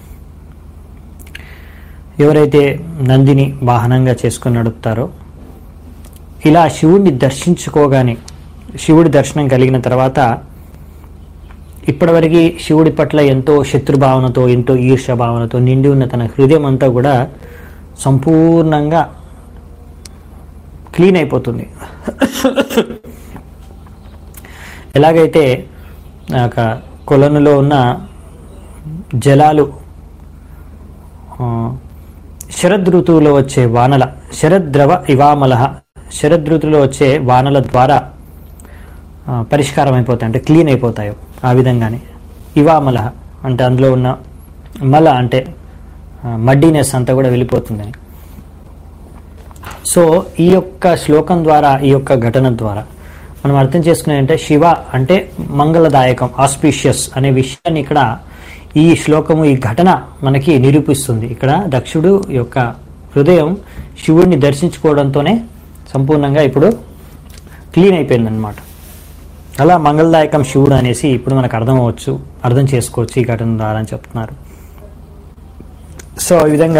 Speaker 1: ఎవరైతే నందిని వాహనంగా చేసుకుని నడుపుతారో ఇలా శివుడిని దర్శించుకోగానే శివుడి దర్శనం కలిగిన తర్వాత ఇప్పటివరకు శివుడి పట్ల ఎంతో శత్రుభావనతో ఎంతో ఈర్ష్య భావనతో నిండి ఉన్న తన హృదయం అంతా కూడా సంపూర్ణంగా క్లీన్ అయిపోతుంది ఎలాగైతే ఆ యొక్క కొలనులో ఉన్న జలాలు ఆ, శరద్ ఋతువులో వచ్చే వానల శరద్రవ ఇవామల శరద్ ఋతువులో వచ్చే వానల ద్వారా ఆ, పరిష్కారం అయిపోతాయి అంటే క్లీన్ అయిపోతాయి ఆ విధంగానే ఇవామల అంటే అందులో ఉన్న మల అంటే మడ్డీనెస్ అంతా కూడా వెళ్ళిపోతుందని సో ఈ యొక్క శ్లోకం ద్వారా ఈ యొక్క ఘటన ద్వారా మనం అర్థం చేసుకునే అంటే శివ అంటే మంగళదాయకం ఆస్పీషియస్ అనే విషయాన్ని ఇక్కడ ఈ శ్లోకము ఈ ఘటన మనకి నిరూపిస్తుంది ఇక్కడ దక్షుడు యొక్క హృదయం శివుడిని దర్శించుకోవడంతోనే సంపూర్ణంగా ఇప్పుడు క్లీన్ అయిపోయింది అనమాట అలా మంగళదాయకం శివుడు అనేసి ఇప్పుడు మనకు అర్థం అవ్వచ్చు అర్థం చేసుకోవచ్చు ఈ ఘటన ద్వారా అని చెప్తున్నారు సో ఈ విధంగా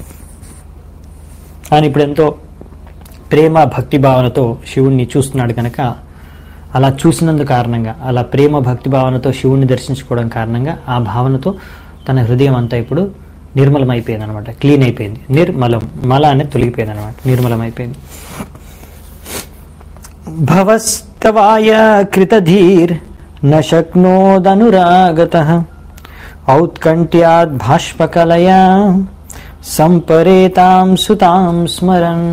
Speaker 1: ఆయన ఇప్పుడు ఎంతో ప్రేమ భక్తి భావనతో శివుణ్ణి చూస్తున్నాడు కనుక అలా చూసినందు కారణంగా అలా ప్రేమ భక్తి భావనతో శివుణ్ణి దర్శించుకోవడం కారణంగా ఆ భావనతో తన హృదయం అంతా ఇప్పుడు నిర్మలం అయిపోయింది అనమాట క్లీన్ అయిపోయింది నిర్మలం మల అనేది తొలగిపోయింది అనమాట నిర్మలం అయిపోయింది భవస్తవాయ కృతధీర్ న శక్నోదనురాగత ఔత్కంఠ్యాద్ భాష్పకలయా సంపరేతాం సుతాం స్మరన్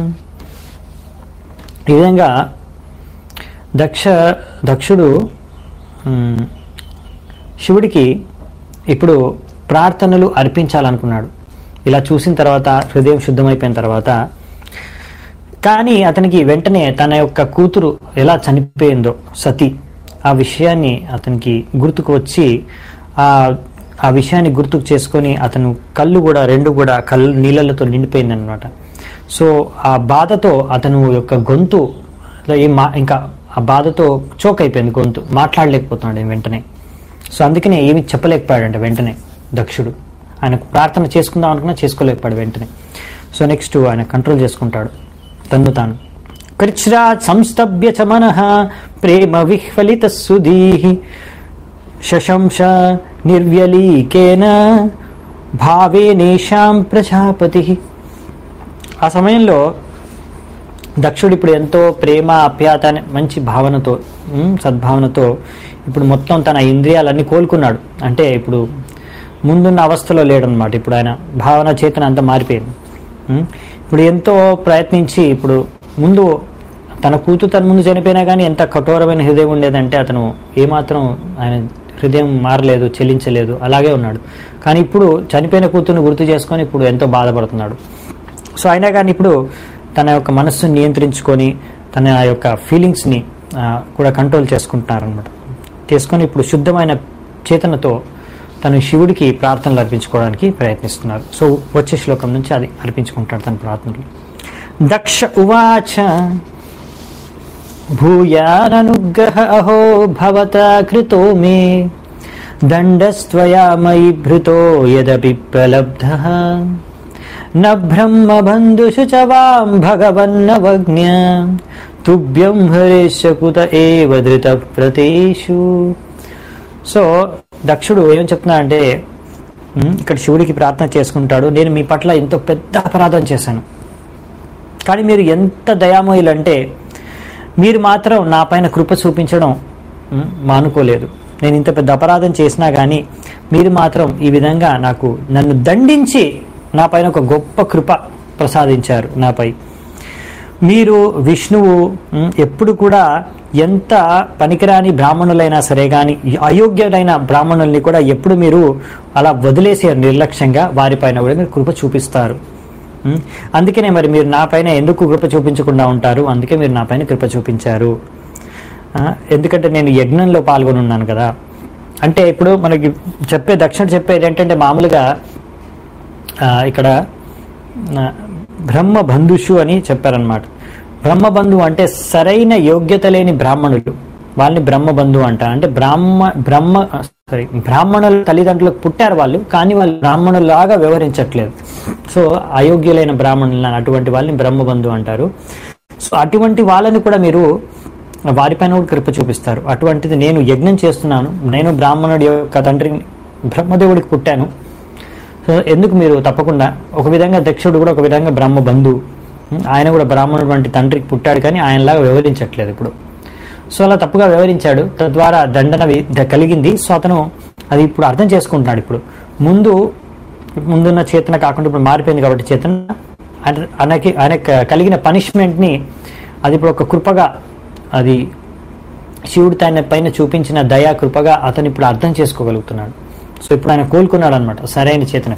Speaker 1: ఈ విధంగా దక్ష దక్షుడు మ్, శివుడికి ఇప్పుడు ప్రార్థనలు అర్పించాలనుకున్నాడు ఇలా చూసిన తర్వాత హృదయం శుద్ధమైపోయిన తర్వాత కానీ అతనికి వెంటనే తన యొక్క కూతురు ఎలా చనిపోయిందో సతి ఆ విషయాన్ని అతనికి గుర్తుకు వచ్చి ఆ ఆ విషయాన్ని గుర్తుకు చేసుకొని అతను కళ్ళు కూడా రెండు కూడా కళ్ళు నీళ్ళతో నిండిపోయింది అనమాట సో ఆ బాధతో అతను యొక్క గొంతు ఏం మా ఇంకా ఆ బాధతో చోక్ అయిపోయింది గొంతు మాట్లాడలేకపోతున్నాడు వెంటనే సో అందుకనే ఏమి చెప్పలేకపోయాడంట వెంటనే దక్షుడు ఆయన ప్రార్థన చేసుకుందాం అనుకున్నా చేసుకోలేకపోయాడు వెంటనే సో నెక్స్ట్ ఆయన కంట్రోల్ చేసుకుంటాడు తన్ను తాను కృచ్రా సంస్తభ్య చ మనః ప్రేమ విహ్వలిత సుధీః శశంస నిర్వ్యలీకేన భావేనేషాం ప్రజాపతి ఆ సమయంలో దక్షుడు ఇప్పుడు ఎంతో ప్రేమ అప్యాత అనే మంచి భావనతో ఉమ్, సద్భావనతో ఇప్పుడు మొత్తం తన ఇంద్రియాలన్నీ కోలుకున్నాడు అంటే ఇప్పుడు ముందున్న అవస్థలో లేడనమాట ఇప్పుడు ఆయన భావన చేతన అంతా మారిపోయింది ఉమ్, ఇప్పుడు ఎంతో ప్రయత్నించి ఇప్పుడు ముందు తన కూతురు తన ముందు చనిపోయినా కానీ ఎంత కఠోరమైన హృదయం ఉండేదంటే అతను ఏమాత్రం ఆయన హృదయం మారలేదు చెల్లించలేదు అలాగే ఉన్నాడు కానీ ఇప్పుడు చనిపోయిన కూతురుని గుర్తు చేసుకొని ఇప్పుడు ఎంతో బాధపడుతున్నాడు సో అయినా కానీ ఇప్పుడు తన యొక్క మనస్సుని నియంత్రించుకొని తన యొక్క ఫీలింగ్స్ని ఆ, కూడా కంట్రోల్ చేసుకుంటున్నారనమాట చేసుకొని ఇప్పుడు శుద్ధమైన చేతనతో తను శివుడికి ప్రార్థనలు అర్పించుకోవడానికి ప్రయత్నిస్తున్నారు సో వచ్చే శ్లోకం నుంచి అది అర్పించుకుంటాడు తన ప్రార్థనలు దక్ష ఉవాచ భూయాననుగ్రహ అహో భవత కృతో మే దండస్త్వయా మయి భృతో యదపి ప్రలబ్ధ న బ్రహ్మబంధుషు చ వాం భగవన్నవజ్ఞ తుభ్యం హరేశ కుత ఏవ ధృత ప్రతేషు సో దక్షుడు ఏం చెప్తున్నా అంటే ఉమ్, ఇక్కడ శివుడికి ప్రార్థన చేసుకుంటాడు నేను మీ పట్ల ఎంతో పెద్ద అపరాధం చేశాను కానీ మీరు ఎంత దయామయులు అంటే మీరు మాత్రం నా పైన కృప చూపించడం ఉమ్, మానుకోలేదు నేను ఇంత పెద్ద అపరాధం చేసినా కానీ మీరు మాత్రం ఈ విధంగా నాకు నన్ను దండించి నా పైన ఒక గొప్ప కృప ప్రసాదించారు నాపై మీరు విష్ణువు ఉమ్, ఎప్పుడు కూడా ఎంత పనికిరాని బ్రాహ్మణులైనా సరే కానీ అయోగ్యులైన బ్రాహ్మణుల్ని కూడా ఎప్పుడు మీరు అలా వదిలేసారు నిర్లక్ష్యంగా వారిపైన కూడా మీరు కృప చూపిస్తారు ఉమ్, అందుకనే మరి మీరు నా పైన ఎందుకు కృప చూపించకుండా ఉంటారు అందుకే మీరు నా పైన కృప చూపించారు ఆ, ఎందుకంటే నేను యజ్ఞంలో పాల్గొని ఉన్నాను కదా అంటే ఇప్పుడు మనకి చెప్పే దక్షిణ చెప్పేది ఏంటంటే మామూలుగా ఆ, ఇక్కడ ఆ, బ్రహ్మ బంధుషు అని చెప్పారనమాట బ్రహ్మ బంధువు అంటే సరైన యోగ్యత లేని బ్రాహ్మణులు వాళ్ళని బ్రహ్మ బంధువు అంట అంటే బ్రాహ్మ బ్రహ్మ సారీ బ్రాహ్మణుల తల్లిదండ్రులకు పుట్టారు వాళ్ళు కానీ వాళ్ళు బ్రాహ్మణులాగా వ్యవహరించట్లేదు సో అయోగ్యులైన బ్రాహ్మణులు అటువంటి వాళ్ళని బ్రహ్మ బంధువు అంటారు సో అటువంటి వాళ్ళని కూడా మీరు వారిపైన కూడా కృప చూపిస్తారు అటువంటిది నేను యజ్ఞం చేస్తున్నాను నేను బ్రాహ్మణుడి యొక్క తండ్రిని బ్రహ్మదేవుడికి పుట్టాను సో ఎందుకు మీరు తప్పకుండా ఒక విధంగా దక్షుడు కూడా ఒక విధంగా బ్రహ్మ బంధువు ఆయన కూడా బ్రాహ్మణుడు వంటి తండ్రికి పుట్టాడు కానీ ఆయనలాగా వ్యవహరించట్లేదు ఇప్పుడు సో అలా తప్పుగా వ్యవహరించాడు తద్వారా దండన వి- ద- కలిగింది సో అతను అది ఇప్పుడు అర్థం చేసుకుంటున్నాడు ఇప్పుడు ముందు ముందున్న చేతన కాకుండా ఇప్పుడు మారిపోయింది కాబట్టి చేతన ఆయన- ఆయనకి ఆయన కలిగిన పనిష్మెంట్ని అది ఇప్పుడు ఒక కృపగా అది శివుడు తన పైన చూపించిన దయా కృపగా అతను ఇప్పుడు అర్థం చేసుకోగలుగుతున్నాడు సో ఇప్పుడు ఆయన కోలుకున్నాడు అనమాట సరైన చేతన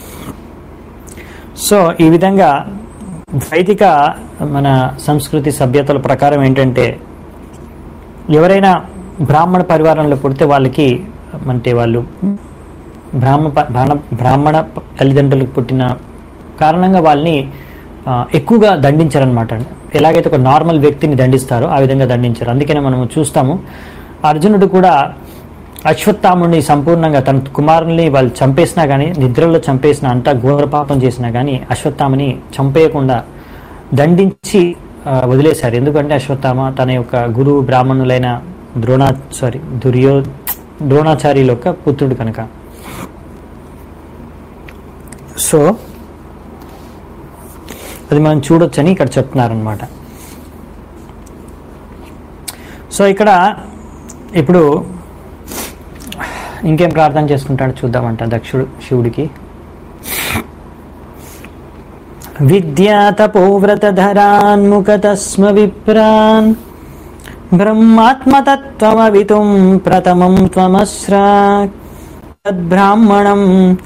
Speaker 1: సో ఈ విధంగా వైదిక మన సంస్కృతి సభ్యతల ప్రకారం ఏంటంటే ఎవరైనా బ్రాహ్మణ పరివారంలో పుడితే వాళ్ళకి అంటే వాళ్ళు బ్రాహ్మ ప- బ్రాహ్మణ బ్రాహ్మణ తల్లిదండ్రులకు పుట్టిన కారణంగా వాళ్ళని ఆ, ఎక్కువగా దండించారనమాట ఎలాగైతే ఒక నార్మల్ వ్యక్తిని దండిస్తారో ఆ విధంగా దండించారు అందుకనే మనము చూస్తాము అర్జునుడు కూడా అశ్వత్థాముడిని సంపూర్ణంగా తన కుమారుల్ని వాళ్ళు చంపేసినా కానీ నిద్రలో చంపేసిన అంతా ఘోర పాపం చేసినా కానీ అశ్వత్థామని చంపేయకుండా దండించి ఆ, వదిలేశారు ఎందుకంటే అశ్వత్థామ తన యొక్క గురువు బ్రాహ్మణులైన ద్రోణా సారీ దుర్యో ద్రోణాచార్యుల యొక్క పుత్రుడు కనుక సో అది మనం చూడొచ్చని ఇక్కడ చెప్తున్నారనమాట సో ఇక్కడ ఇప్పుడు ఇంకేం ప్రార్థన చేసుకుంటాడో చూద్దామంట దక్షుడు శివుడికి విద్యాతపోవ్రతధరాన్ముఖతస్మ విప్రాన్ బ్రహ్మాత్మతత్వమవితుం ప్రథమం త్వమస్రాక్ తద్బ్రాహ్మణం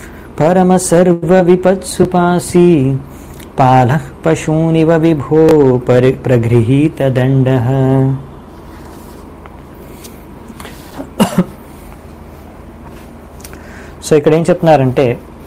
Speaker 1: పరమసర్వవిపత్సుపాసి పాలః పశూనివ విభో పరి ప్రగృహీతదండః సో ఇక్కడ ఏం చెప్తున్నారంటే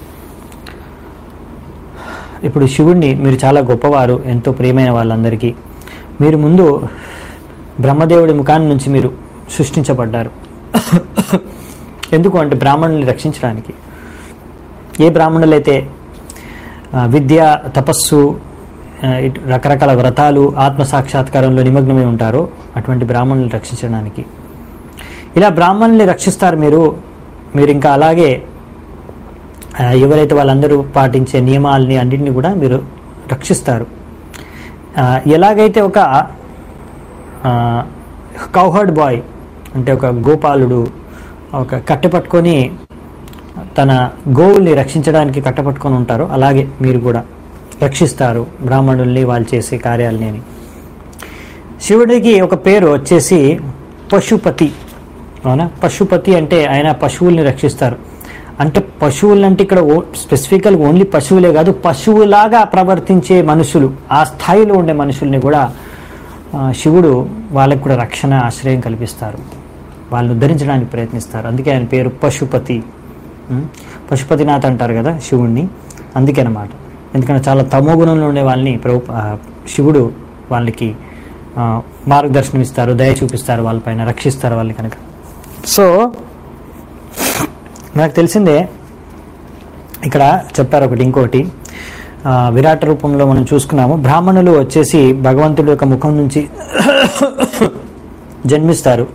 Speaker 1: ఇప్పుడు శివుణ్ణి మీరు చాలా గొప్పవారు ఎంతో ప్రియమైన వాళ్ళందరికీ మీరు ముందు బ్రహ్మదేవుడి ముఖాన్ని నుంచి మీరు సృష్టించబడ్డారు ఎందుకు అంటే బ్రాహ్మణుల్ని రక్షించడానికి ఏ బ్రాహ్మణులైతే ఆ, విద్య తపస్సు ఆ, ఇటు రకరకాల వ్రతాలు ఆత్మ సాక్షాత్కారంలో నిమగ్నమై ఉంటారో అటువంటి బ్రాహ్మణుల్ని రక్షించడానికి ఇలా బ్రాహ్మణుల్ని రక్షిస్తారు మీరు మీరు ఇంకా అలాగే ఆ, ఎవరైతే వాళ్ళందరూ పాటించే నియమాలని అన్నింటినీ కూడా మీరు రక్షిస్తారు ఆ, ఎలాగైతే ఒక కౌహర్డ్ బాయ్ అంటే ఒక గోపాలుడు ఒక కట్టె పట్టుకొని తన గోవుల్ని రక్షించడానికి కట్టపట్టుకొని ఉంటారో అలాగే మీరు కూడా రక్షిస్తారు బ్రాహ్మణుల్ని వాళ్ళు చేసే కార్యాలని అని శివుడికి ఒక పేరు వచ్చేసి పశుపతి అవునా పశుపతి అంటే ఆయన పశువుల్ని రక్షిస్తారు అంటే పశువులు అంటే ఇక్కడ స్పెసిఫికల్గా ఓన్లీ పశువులే కాదు పశువులాగా ప్రవర్తించే మనుషులు ఆ స్థాయిలో ఉండే మనుషుల్ని కూడా ఆ, శివుడు వాళ్ళకి కూడా రక్షణ ఆశ్రయం కల్పిస్తారు వాళ్ళని ఉద్ధరించడానికి ప్రయత్నిస్తారు అందుకే ఆయన పేరు పశుపతి ఉం? పశుపతినాథ్ అంటారు కదా శివుణ్ణి అందుకే అనమాట ఎందుకంటే చాలా తమో గుణంలో ఉండే వాళ్ళని ప్రభు ఆ, శివుడు వాళ్ళకి ఆ, మార్గదర్శనం ఇస్తారు దయ చూపిస్తారు వాళ్ళపైన రక్షిస్తారు వాళ్ళని కనుక సో నాకు తెలిసిందే ఇక్కడ చెప్పారు ఒకటి ఇంకోటి ఆ, విరాట రూపంలో మనం చూసుకున్నాము బ్రాహ్మణులు వచ్చేసి భగవంతుడి యొక్క ముఖం నుంచి జన్మిస్తారు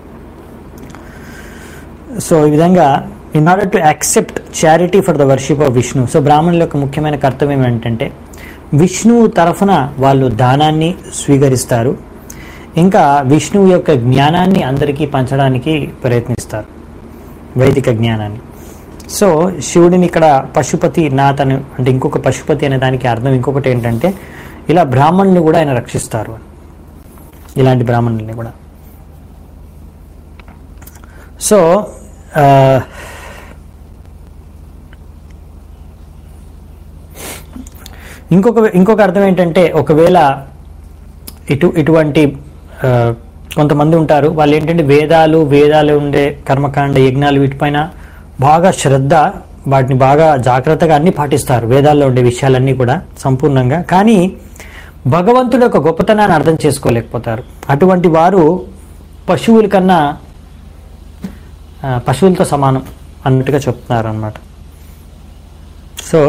Speaker 1: సో ఈ విధంగా in order to accept charity for the worship of Vishnu so బ్రాహ్మణుల యొక్క ముఖ్యమైన కర్తవ్యం ఏంటంటే విష్ణువు తరఫున వాళ్ళు దానాన్ని స్వీకరిస్తారు ఇంకా విష్ణువు యొక్క జ్ఞానాన్ని అందరికీ పంచడానికి ప్రయత్నిస్తారు వైదిక జ్ఞానాన్ని సో శివుడిని ఇక్కడ పశుపతి నాథ్ అని అంటే ఇంకొక పశుపతి అనే దానికి అర్థం ఇంకొకటి ఏంటంటే ఇలా బ్రాహ్మణుల్ని కూడా ఆయన రక్షిస్తారు ఇలాంటి బ్రాహ్మణుల్ని కూడా సో ఆ, ఇంకొక ఇంకొక అర్థం ఏంటంటే ఒకవేళ ఇటు ఇటువంటి ఆ, కొంతమంది ఉంటారు వాళ్ళు ఏంటంటే వేదాలు వేదాలు ఉండే కర్మకాండ యజ్ఞాలు వీటిపైన బాగా శ్రద్ధ వాటిని బాగా జాగ్రత్తగా అన్ని పాటిస్తారు వేదాల్లో ఉండే విషయాలన్నీ కూడా సంపూర్ణంగా కానీ భగవంతుడి యొక్క గొప్పతనాన్ని అర్థం చేసుకోలేకపోతారు అటువంటి వారు పశువుల కన్నా ఆ, పశువులతో సమానం అన్నట్టుగా చెప్తున్నారు అనమాట సో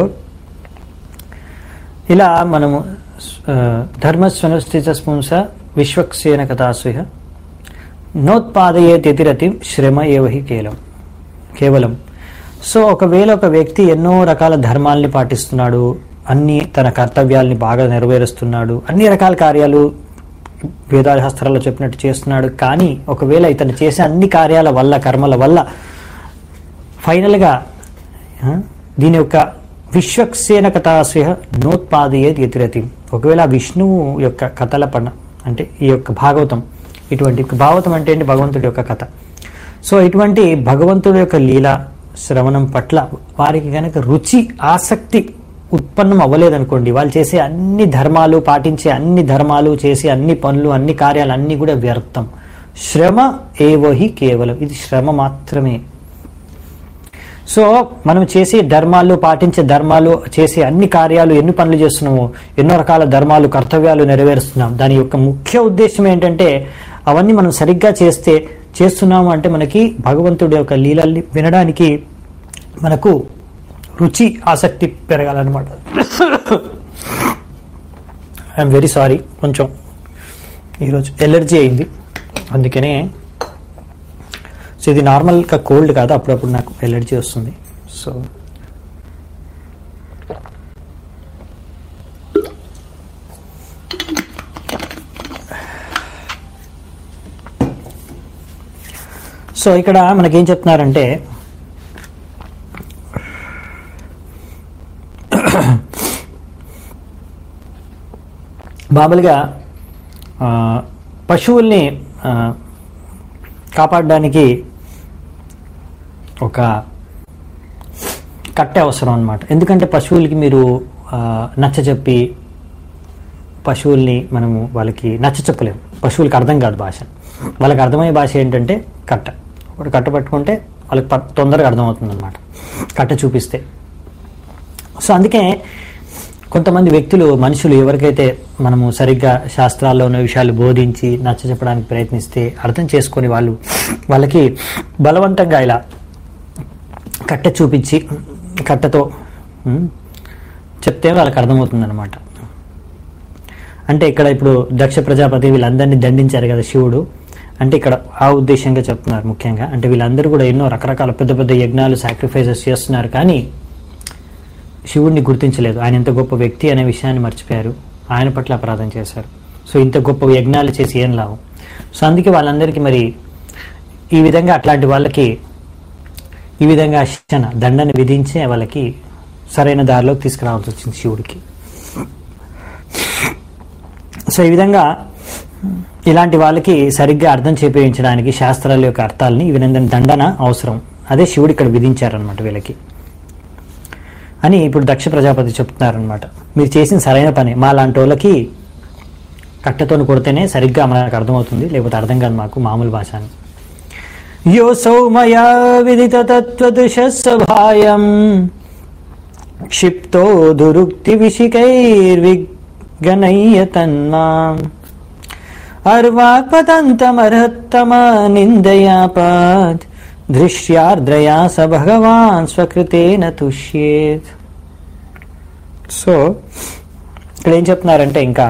Speaker 1: ఇలా మనము ఆ, ధర్మస్వనుష్ఠిత స్పుంస విశ్వక్సేన కథాసుహ నోత్పాదయే తితిరతి శ్రమ ఏవహి కేవలం కేవలం సో ఒకవేళ ఒక వ్యక్తి ఎన్నో రకాల ధర్మాల్ని పాటిస్తున్నాడు అన్ని తన కర్తవ్యాల్ని బాగా నెరవేరుస్తున్నాడు అన్ని రకాల కార్యాలు వేదాల శాస్త్రాల్లో చెప్పినట్టు చేస్తున్నాడు కానీ ఒకవేళ ఇతను చేసే అన్ని కార్యాల వల్ల కర్మల వల్ల ఫైనల్గా ఆ, దీని యొక్క విశ్వక్సేన కథాశ్రయ నోత్పాదయేది ఎతిరతి ఒకవేళ ఆ విష్ణువు యొక్క కథల పడ అంటే ఈ యొక్క భాగవతం ఇటువంటి భాగవతం అంటే ఏంటి భగవంతుడి యొక్క కథ సో ఇటువంటి భగవంతుడి యొక్క లీల శ్రవణం పట్ల వారికి కనుక రుచి ఆసక్తి ఉత్పన్నం అవ్వలేదనుకోండి వాళ్ళు చేసే అన్ని ధర్మాలు పాటించే అన్ని ధర్మాలు చేసే అన్ని పనులు అన్ని కార్యాలు అన్ని కూడా వ్యర్థం శ్రమ ఏవోహి కేవలం ఇది శ్రమ మాత్రమే సో మనం చేసే ధర్మాలు పాటించే ధర్మాలు చేసే అన్ని కార్యాలు ఎన్ని పనులు చేస్తున్నామో ఎన్నో రకాల ధర్మాలు కర్తవ్యాలు నెరవేరుస్తున్నాం దాని యొక్క ముఖ్య ఉద్దేశం ఏంటంటే అవన్నీ మనం సరిగ్గా చేస్తే చేస్తున్నాము అంటే మనకి భగవంతుడి యొక్క లీలల్ని వినడానికి మనకు రుచి ఆసక్తి పెరగాలన్నమాట ఐఎమ్ వెరీ సారీ కొంచెం ఈరోజు ఎలర్జీ అయింది అందుకనే సో ఇది నార్మల్గా కోల్డ్ కాదు అప్పుడప్పుడు నాకు ఎలర్జీ వస్తుంది సో సో ఇక్కడ మనకేం చెప్తున్నారంటే మామూలుగా ఆ, పశువుల్ని ఆ, కాపాడడానికి ఒక కట్టె అవసరం అనమాట ఎందుకంటే పశువులకి మీరు నచ్చ చెప్పి పశువుల్ని మనము వాళ్ళకి నచ్చ చెప్పలేము పశువులకి అర్థం కాదు భాష వాళ్ళకి అర్థమయ్యే భాష ఏంటంటే కట్ట ఒకటి కట్ట పట్టుకుంటే వాళ్ళకి ప- తొందరగా అర్థమవుతుంది అనమాట కట్ట చూపిస్తే సో అందుకే కొంతమంది వ్యక్తులు మనుషులు ఎవరికైతే మనము సరిగ్గా శాస్త్రాల్లో ఉన్న విషయాలు బోధించి నచ్చ చెప్పడానికి ప్రయత్నిస్తే అర్థం చేసుకొని వాళ్ళు వాళ్ళకి బలవంతంగా ఇలా కట్ట చూపించి కట్టతో ఉమ్, చెప్తే వాళ్ళకి అర్థమవుతుంది అనమాట అంటే ఇక్కడ ఇప్పుడు దక్ష ప్రజాపతి వీళ్ళందరినీ దండించారు కదా శివుడు అంటే ఇక్కడ ఆ ఉద్దేశంగా చెప్తున్నారు ముఖ్యంగా అంటే వీళ్ళందరూ కూడా ఎన్నో రకరకాల పెద్ద పెద్ద యజ్ఞాలు సాక్రిఫైసెస్ చేస్తున్నారు కానీ శివుడిని గుర్తించలేదు ఆయన ఎంత గొప్ప వ్యక్తి అనే విషయాన్ని మర్చిపోయారు ఆయన పట్ల అపరాధం చేశారు సో ఇంత గొప్ప యజ్ఞాలు చేసి ఏం లాభం సో అందుకే వాళ్ళందరికీ మరి ఈ విధంగా అట్లాంటి వాళ్ళకి ఈ విధంగా శిక్షణ దండని విధించే వాళ్ళకి సరైన దారిలోకి తీసుకురావాల్సి వచ్చింది శివుడికి సో ఈ విధంగా ఇలాంటి వాళ్ళకి సరిగ్గా అర్థం చేపించడానికి శాస్త్రాల యొక్క అర్థాలని ఈ విధంగా దండన అవసరం అదే శివుడు ఇక్కడ విధించారనమాట వీళ్ళకి అని ఇప్పుడు దక్ష ప్రజాపతి చెప్తున్నారనమాట మీరు చేసిన సరైన పని మా లాంటి వాళ్ళకి కట్టెతోని కొడితేనే సరిగ్గా మనకు అర్థమవుతుంది లేకపోతే అర్థం కాదు మాకు మామూలు భాష అని యోసౌ మయా విదిత తత్వదుషస్వభాయం క్షిప్తో దురుక్తి విషికైర్విగనయ్య తన్మాం అర్వాక్పతంతమర్హత్తమ నిందయాపాత్ దృశ్యార్ద్రయా స భగవాన్ స్వకృతేన తుష్యేత్ సో ఇక్కడ ఏం చెప్తున్నారంటే ఇంకా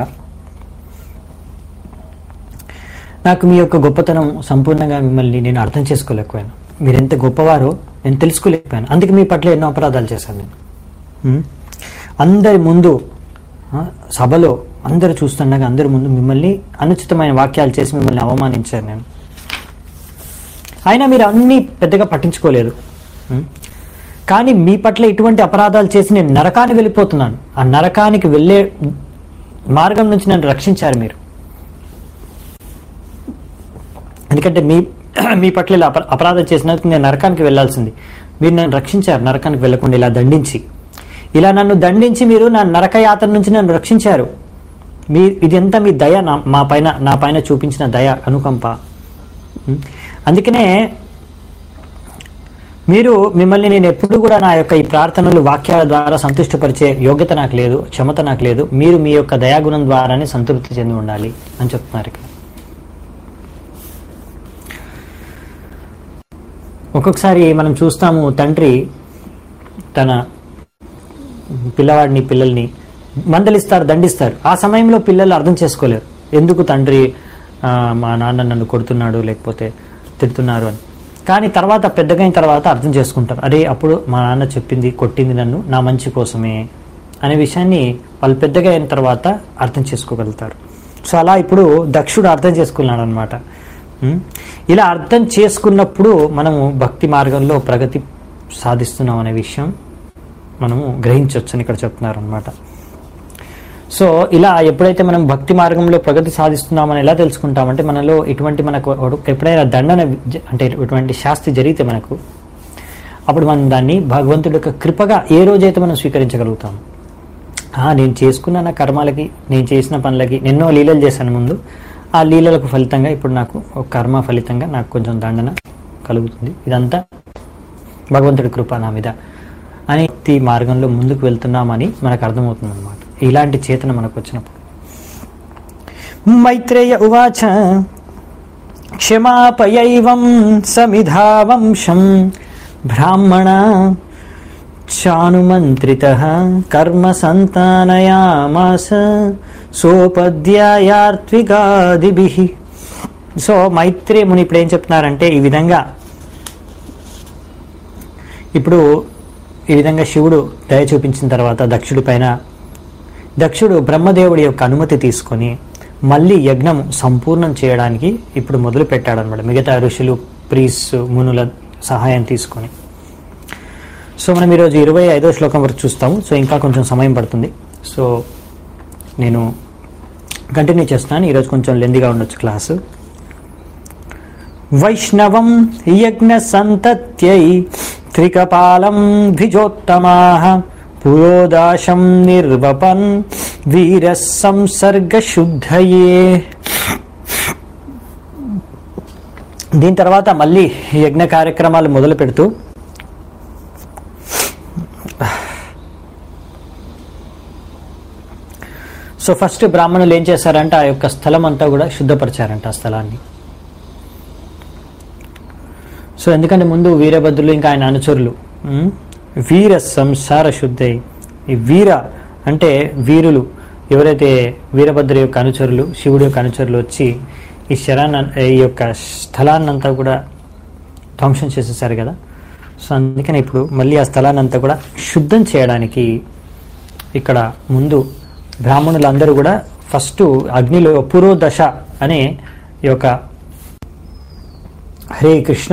Speaker 1: నాకు మీ యొక్క గొప్పతనం సంపూర్ణంగా మిమ్మల్ని నేను అర్థం చేసుకోలేకపోయాను మీరు ఎంత గొప్పవారో నేను తెలుసుకోలేకపోయాను అందుకే మీ పట్ల ఎన్నో అపరాధాలు చేశాను నేను ఉం? అందరి ముందు ఆ, సభలో అందరు చూస్తుండగా అందరి ముందు మిమ్మల్ని అనుచితమైన వాక్యాలు చేసి మిమ్మల్ని అవమానించాను నేను అయినా మీరు అన్నీ పెద్దగా పట్టించుకోలేదు ఉం? కానీ మీ పట్ల ఇటువంటి అపరాధాలు చేసి నేను నరకానికి వెళ్ళిపోతున్నాను ఆ నరకానికి వెళ్ళే మార్గం నుంచి నన్ను రక్షించారు మీరు ఎందుకంటే మీ మీ పట్ల ఇలా అప- అపరాధం చేసినందుకు నేను నరకానికి వెళ్ళాల్సింది మీరు నన్ను రక్షించారు నరకానికి వెళ్లకుండా ఇలా దండించి ఇలా నన్ను దండించి మీరు నా నరక యాత్ర నుంచి నన్ను రక్షించారు మీ ఇదంతా మీ దయ నా మా పైన నా పైన చూపించిన దయ అనుకంప ఉం? అందుకనే మీరు మిమ్మల్ని నేను ఎప్పుడు కూడా నా యొక్క ఈ ప్రార్థనలు వాక్యాల ద్వారా సంతుష్టపరిచే యోగ్యత నాకు లేదు క్షమత నాకు లేదు మీరు మీ యొక్క దయాగుణం ద్వారానే సంతృప్తి చెంది ఉండాలి అని చెప్తున్నారు ఇక్కడ ఒక్కొక్కసారి మనం చూస్తాము తండ్రి తన పిల్లవాడిని పిల్లల్ని మందలిస్తారు దండిస్తారు ఆ సమయంలో పిల్లలు అర్థం చేసుకోలేరు ఎందుకు తండ్రి ఆ, మా నాన్న నన్ను కొడుతున్నాడు లేకపోతే తిడుతున్నారు అని కానీ తర్వాత పెద్దగా అయిన తర్వాత అర్థం చేసుకుంటారు అరే అప్పుడు మా నాన్న చెప్పింది కొట్టింది నన్ను నా మంచి కోసమే అనే విషయాన్ని వాళ్ళు పెద్దగా అయిన తర్వాత అర్థం చేసుకోగలుగుతారు సో అలా ఇప్పుడు దక్షుడు అర్థం చేసుకున్నాడు అనమాట ఇలా అర్థం చేసుకున్నప్పుడు మనము భక్తి మార్గంలో ప్రగతి సాధిస్తున్నాం అనే విషయం మనము గ్రహించవచ్చు అని ఇక్కడ చెప్తున్నారు అనమాట సో ఇలా ఎప్పుడైతే మనం భక్తి మార్గంలో ప్రగతి సాధిస్తున్నామని ఎలా తెలుసుకుంటామంటే మనలో ఇటువంటి మనకు ఎప్పుడైనా దండన జ- అంటే ఇటువంటి శాస్తి జరిగితే మనకు అప్పుడు మనం దాన్ని భగవంతుడి యొక్క కృపగా ఏ రోజైతే మనం స్వీకరించగలుగుతాం ఆ, నేను చేసుకున్న నా కర్మాలకి నేను చేసిన పనులకి ఎన్నో లీలలు చేశాను ముందు ఆ లీలలకు ఫలితంగా ఇప్పుడు నాకు ఒక కర్మ ఫలితంగా నాకు కొంచెం దండన కలుగుతుంది ఇదంతా భగవంతుడి కృప నా మీద అని భక్తి మార్గంలో ముందుకు వెళ్తున్నామని మనకు అర్థమవుతుంది అనమాట ఇలాంటి చేతన మనకు వచ్చినప్పుడు మైత్రేయ ఉవాచ క్షమాపయైవం సమిధావంశం బ్రాహ్మణ చానుమంత్రిత కర్మ సంతానయామాస సోపద్యాయార్త్వికాదిభి సో మైత్రేయ ముని ఇప్పుడు ఏం చెప్తున్నారంటే ఈ విధంగా ఇప్పుడు ఈ విధంగా శివుడు దయ చూపించిన తర్వాత దక్షుడి పైన దక్షుడు బ్రహ్మదేవుడి యొక్క అనుమతి తీసుకొని మళ్ళీ యజ్ఞం సంపూర్ణం చేయడానికి ఇప్పుడు మొదలు పెట్టాడనమాట మిగతా ఋషులు ప్రీస్ మునుల సహాయం తీసుకొని సో మనం ఈరోజు ఇరవై ఐదో శ్లోకం వరకు చూస్తాము సో ఇంకా కొంచెం సమయం పడుతుంది సో నేను కంటిన్యూ చేస్తున్నాను ఈరోజు కొంచెం లెందిగా ఉండొచ్చు క్లాసు వైష్ణవం యజ్ఞ సంతత్యై త్రికపాలం ద్విజోత్తమా పురోదాశం నిర్వపన్ వీర సంసర్గ శుద్ధయే దీని తర్వాత మళ్ళీ యజ్ఞ కార్యక్రమాలు మొదలు పెడుతూ సో ఫస్ట్ బ్రాహ్మణులు ఏం చేశారంటే ఆ యొక్క స్థలం అంతా కూడా శుద్ధపరిచారంట ఆ స్థలాన్ని సో ఎందుకంటే ముందు వీరభద్రులు ఇంకా ఆయన అనుచరులు ఉమ్, వీర సంసార శుద్ధై ఈ వీర అంటే వీరులు ఎవరైతే వీరభద్ర యొక్క అనుచరులు శివుడి యొక్క అనుచరులు వచ్చి ఈ శరాన్ని ఈ యొక్క స్థలాన్నంతా కూడా ధ్వంసం చేసేసారు కదా సో అందుకని ఇప్పుడు మళ్ళీ ఆ స్థలాన్ని అంతా కూడా శుద్ధం చేయడానికి ఇక్కడ ముందు బ్రాహ్మణులందరూ కూడా ఫస్ట్ అగ్నిలో పురోదశ అనే ఈ యొక్క హరే కృష్ణ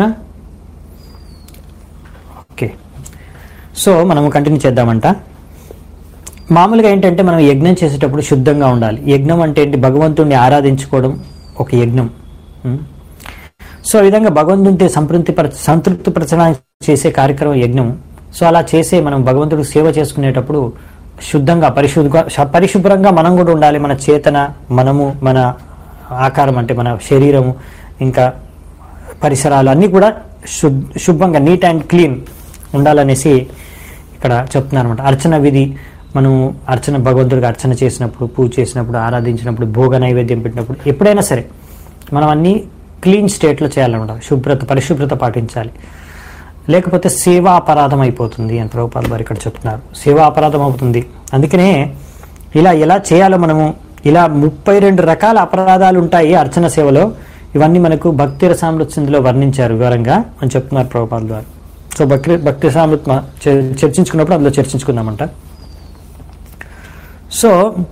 Speaker 1: ఓకే సో మనము కంటిన్యూ చేద్దామంట మామూలుగా ఏంటంటే మనం యజ్ఞం చేసేటప్పుడు శుద్ధంగా ఉండాలి యజ్ఞం అంటే ఏంటి భగవంతుడిని ఆరాధించుకోవడం ఒక యజ్ఞం ఉం? సో ఈ విధంగా భగవంతుడిని సంతృప్తి సంతృప్తి పరచడానికి చేసే కార్యక్రమం యజ్ఞం సో అలా చేసే మనం భగవంతుడికి సేవ చేసుకునేటప్పుడు శుద్ధంగా పరిశుద్ధంగా శ- పరిశుభ్రంగా మనం కూడా ఉండాలి మన చేతన మనము మన ఆకారం అంటే మన శరీరము ఇంకా పరిసరాలు అన్నీ కూడా శుద్ధ శుభ్రంగా నీట్ అండ్ క్లీన్ ఉండాలనేసి ఇక్కడ చెప్తున్నారు అనమాట అర్చన విధి మనం అర్చన భగవంతుడికి అర్చన చేసినప్పుడు పూజ చేసినప్పుడు ఆరాధించినప్పుడు భోగ నైవేద్యం పెట్టినప్పుడు ఎప్పుడైనా సరే మనం అన్ని క్లీన్ స్టేట్లో చేయాలన్నమాట శుభ్రత పరిశుభ్రత పాటించాలి లేకపోతే సేవా అపరాధం అయిపోతుంది అని ప్రభుపాల్ వారు ఇక్కడ చెప్తున్నారు సేవా అపరాధం అవుతుంది అందుకనే ఇలా ఎలా చేయాలో మనము ఇలా ముప్పై రెండు రకాల అపరాధాలు ఉంటాయి అర్చన సేవలో ఇవన్నీ మనకు భక్తి రసామృత్సిందులో వర్ణించారు వివరంగా అని చెప్తున్నారు ప్రభుపాల్ వారు సో భక్తి భక్తి రసామృత్ మ- చ- చర్చించుకున్నప్పుడు అందులో చర్చించుకుందామంట సో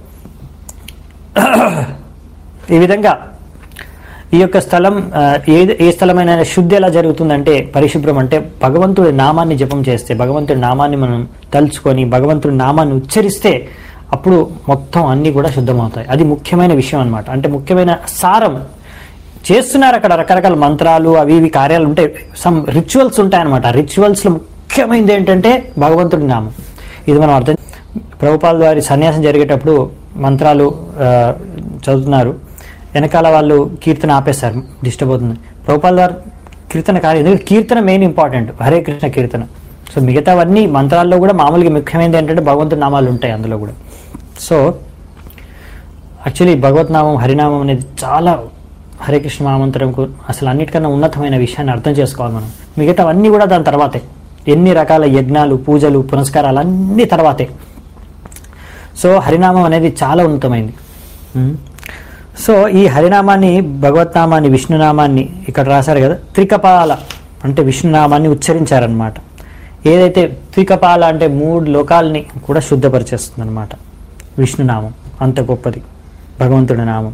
Speaker 1: ఈ విధంగా ఈ యొక్క స్థలం ఆ, ఏ ఏ స్థలమైన శుద్ధి ఎలా జరుగుతుందంటే పరిశుభ్రం అంటే భగవంతుడి నామాన్ని జపం చేస్తే భగవంతుడి నామాన్ని మనం తలుచుకొని భగవంతుడి నామాన్ని ఉచ్చరిస్తే అప్పుడు మొత్తం అన్ని కూడా శుద్ధమవుతాయి అది ముఖ్యమైన విషయం అన్నమాట అంటే ముఖ్యమైన సారం చేస్తున్నారు అక్కడ రకరకాల మంత్రాలు అవి ఇవి కార్యాలు ఉంటాయి సమ్ రిచువల్స్ ఉంటాయన్నమాట రిచువల్స్ లో ముఖ్యమైనది ఏంటంటే భగవంతుడి నామం ఇది మనం అర్థం ప్రభుపాల్ వారి సన్యాసం జరిగేటప్పుడు మంత్రాలు ఆ, చదువుతున్నారు వెనకాల వాళ్ళు కీర్తన ఆపేశారు డిస్టర్బ్ అవుతుంది ప్రభుపాల్ వారు కీర్తన కాదు ఎందుకంటే కీర్తన మెయిన్ ఇంపార్టెంట్ హరే కృష్ణ కీర్తన సో మిగతావన్నీ మంత్రాల్లో కూడా మామూలుగా ముఖ్యమైనది ఏంటంటే భగవంతుడి నామాలు ఉంటాయి అందులో కూడా సో యాక్చువల్లీ భగవద్నామం హరినామం అనేది చాలా హరే కృష్ణ మహామంత్రంకు అసలు అన్నిటికన్నా ఉన్నతమైన విషయాన్ని అర్థం చేసుకోవాలి మనం మిగతావన్నీ కూడా దాని తర్వాతే ఎన్ని రకాల యజ్ఞాలు పూజలు పునస్కారాలు అన్ని తర్వాతే సో హరినామం అనేది చాలా ఉన్నతమైంది ఉమ్. సో ఈ హరినామాన్ని భగవత్నామాన్ని విష్ణునామాన్ని ఇక్కడ రాశారు కదా త్రికపాల అంటే విష్ణునామాన్ని ఉచ్చరించారనమాట ఏదైతే త్రికపాల అంటే మూడు లోకాలని కూడా శుద్ధపరిచేస్తుంది అనమాట విష్ణునామం అంత గొప్పది భగవంతుడి నామం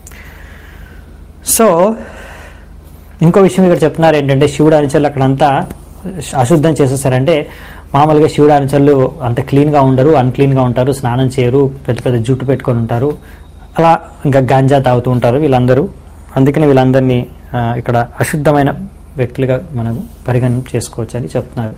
Speaker 1: సో ఇంకో విషయం ఇక్కడ చెప్తున్నారు ఏంటంటే శివుడు అనుచరులు అక్కడంతా అశుద్ధం చేసేసారంటే మామూలుగా శివుడు అనుచరులు అంత క్లీన్గా ఉండరు అన్క్లీన్గా ఉంటారు స్నానం చేయరు పెద్ద పెద్ద జుట్టు పెట్టుకొని ఉంటారు అలా ఇంకా గాంజా తాగుతూ ఉంటారు వీళ్ళందరూ అందుకని వీళ్ళందరినీ ఆ, ఇక్కడ అశుద్ధమైన వ్యక్తులుగా మనం పరిగణన చేసుకోవచ్చు అని చెప్తున్నారు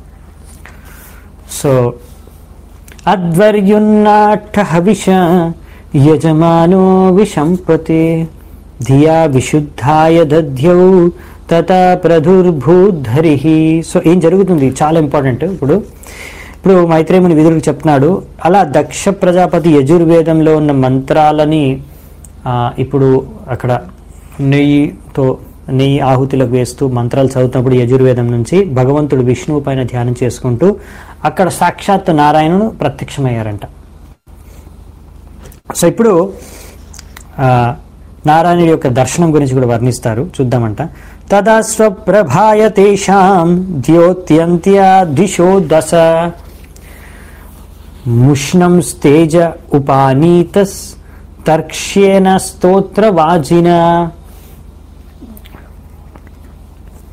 Speaker 1: సో అద్వర్యున్నాట్ట హవిష యజమానో విషంపతే ధియా విశుద్ధాయ దధ్యౌ తత ప్రధుర్భూద్ధరి సో ఏం జరుగుతుంది చాలా ఇంపార్టెంట్ ఇప్పుడు ఇప్పుడు మైత్రేయుని విదురుడు చెప్తున్నాడు అలా దక్ష ప్రజాపతి యజుర్వేదంలో ఉన్న మంత్రాలని ఆ, ఇప్పుడు అక్కడ నెయ్యితో నెయ్యి ఆహుతిలకు వేస్తూ మంత్రాలు చదువుతున్నప్పుడు యజుర్వేదం నుంచి భగవంతుడు విష్ణువు పైన ధ్యానం చేసుకుంటూ అక్కడ సాక్షాత్ నారాయణుడు ప్రత్యక్షమయ్యారంట సో ఇప్పుడు ఆ, నారాయణుడి యొక్క దర్శనం గురించి కూడా వర్ణిస్తారు చూద్దామంట తదా స్వప్రభాయ తేషాం ద్యోత్యంత్య దిశో దశ ముష్ణం స్తేజ ఉపానీతస్ తర్క్ష్యేన స్తోత్రవాజిన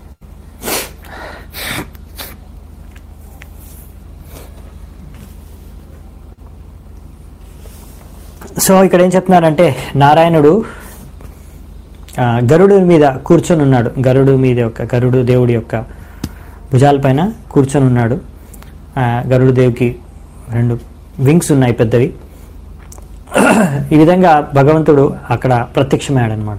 Speaker 1: సో ఇక్కడ ఏం చెప్తున్నారంటే నారాయణుడు ఆ, గరుడు మీద కూర్చొని ఉన్నాడు గరుడు మీద యొక్క గరుడు దేవుడి యొక్క భుజాలపైన కూర్చొని ఉన్నాడు ఆ, గరుడు దేవుకి రెండు వింగ్స్ ఉన్నాయి పెద్దవి ఈ విధంగా భగవంతుడు అక్కడ ప్రత్యక్షమయ్యాడు అనమాట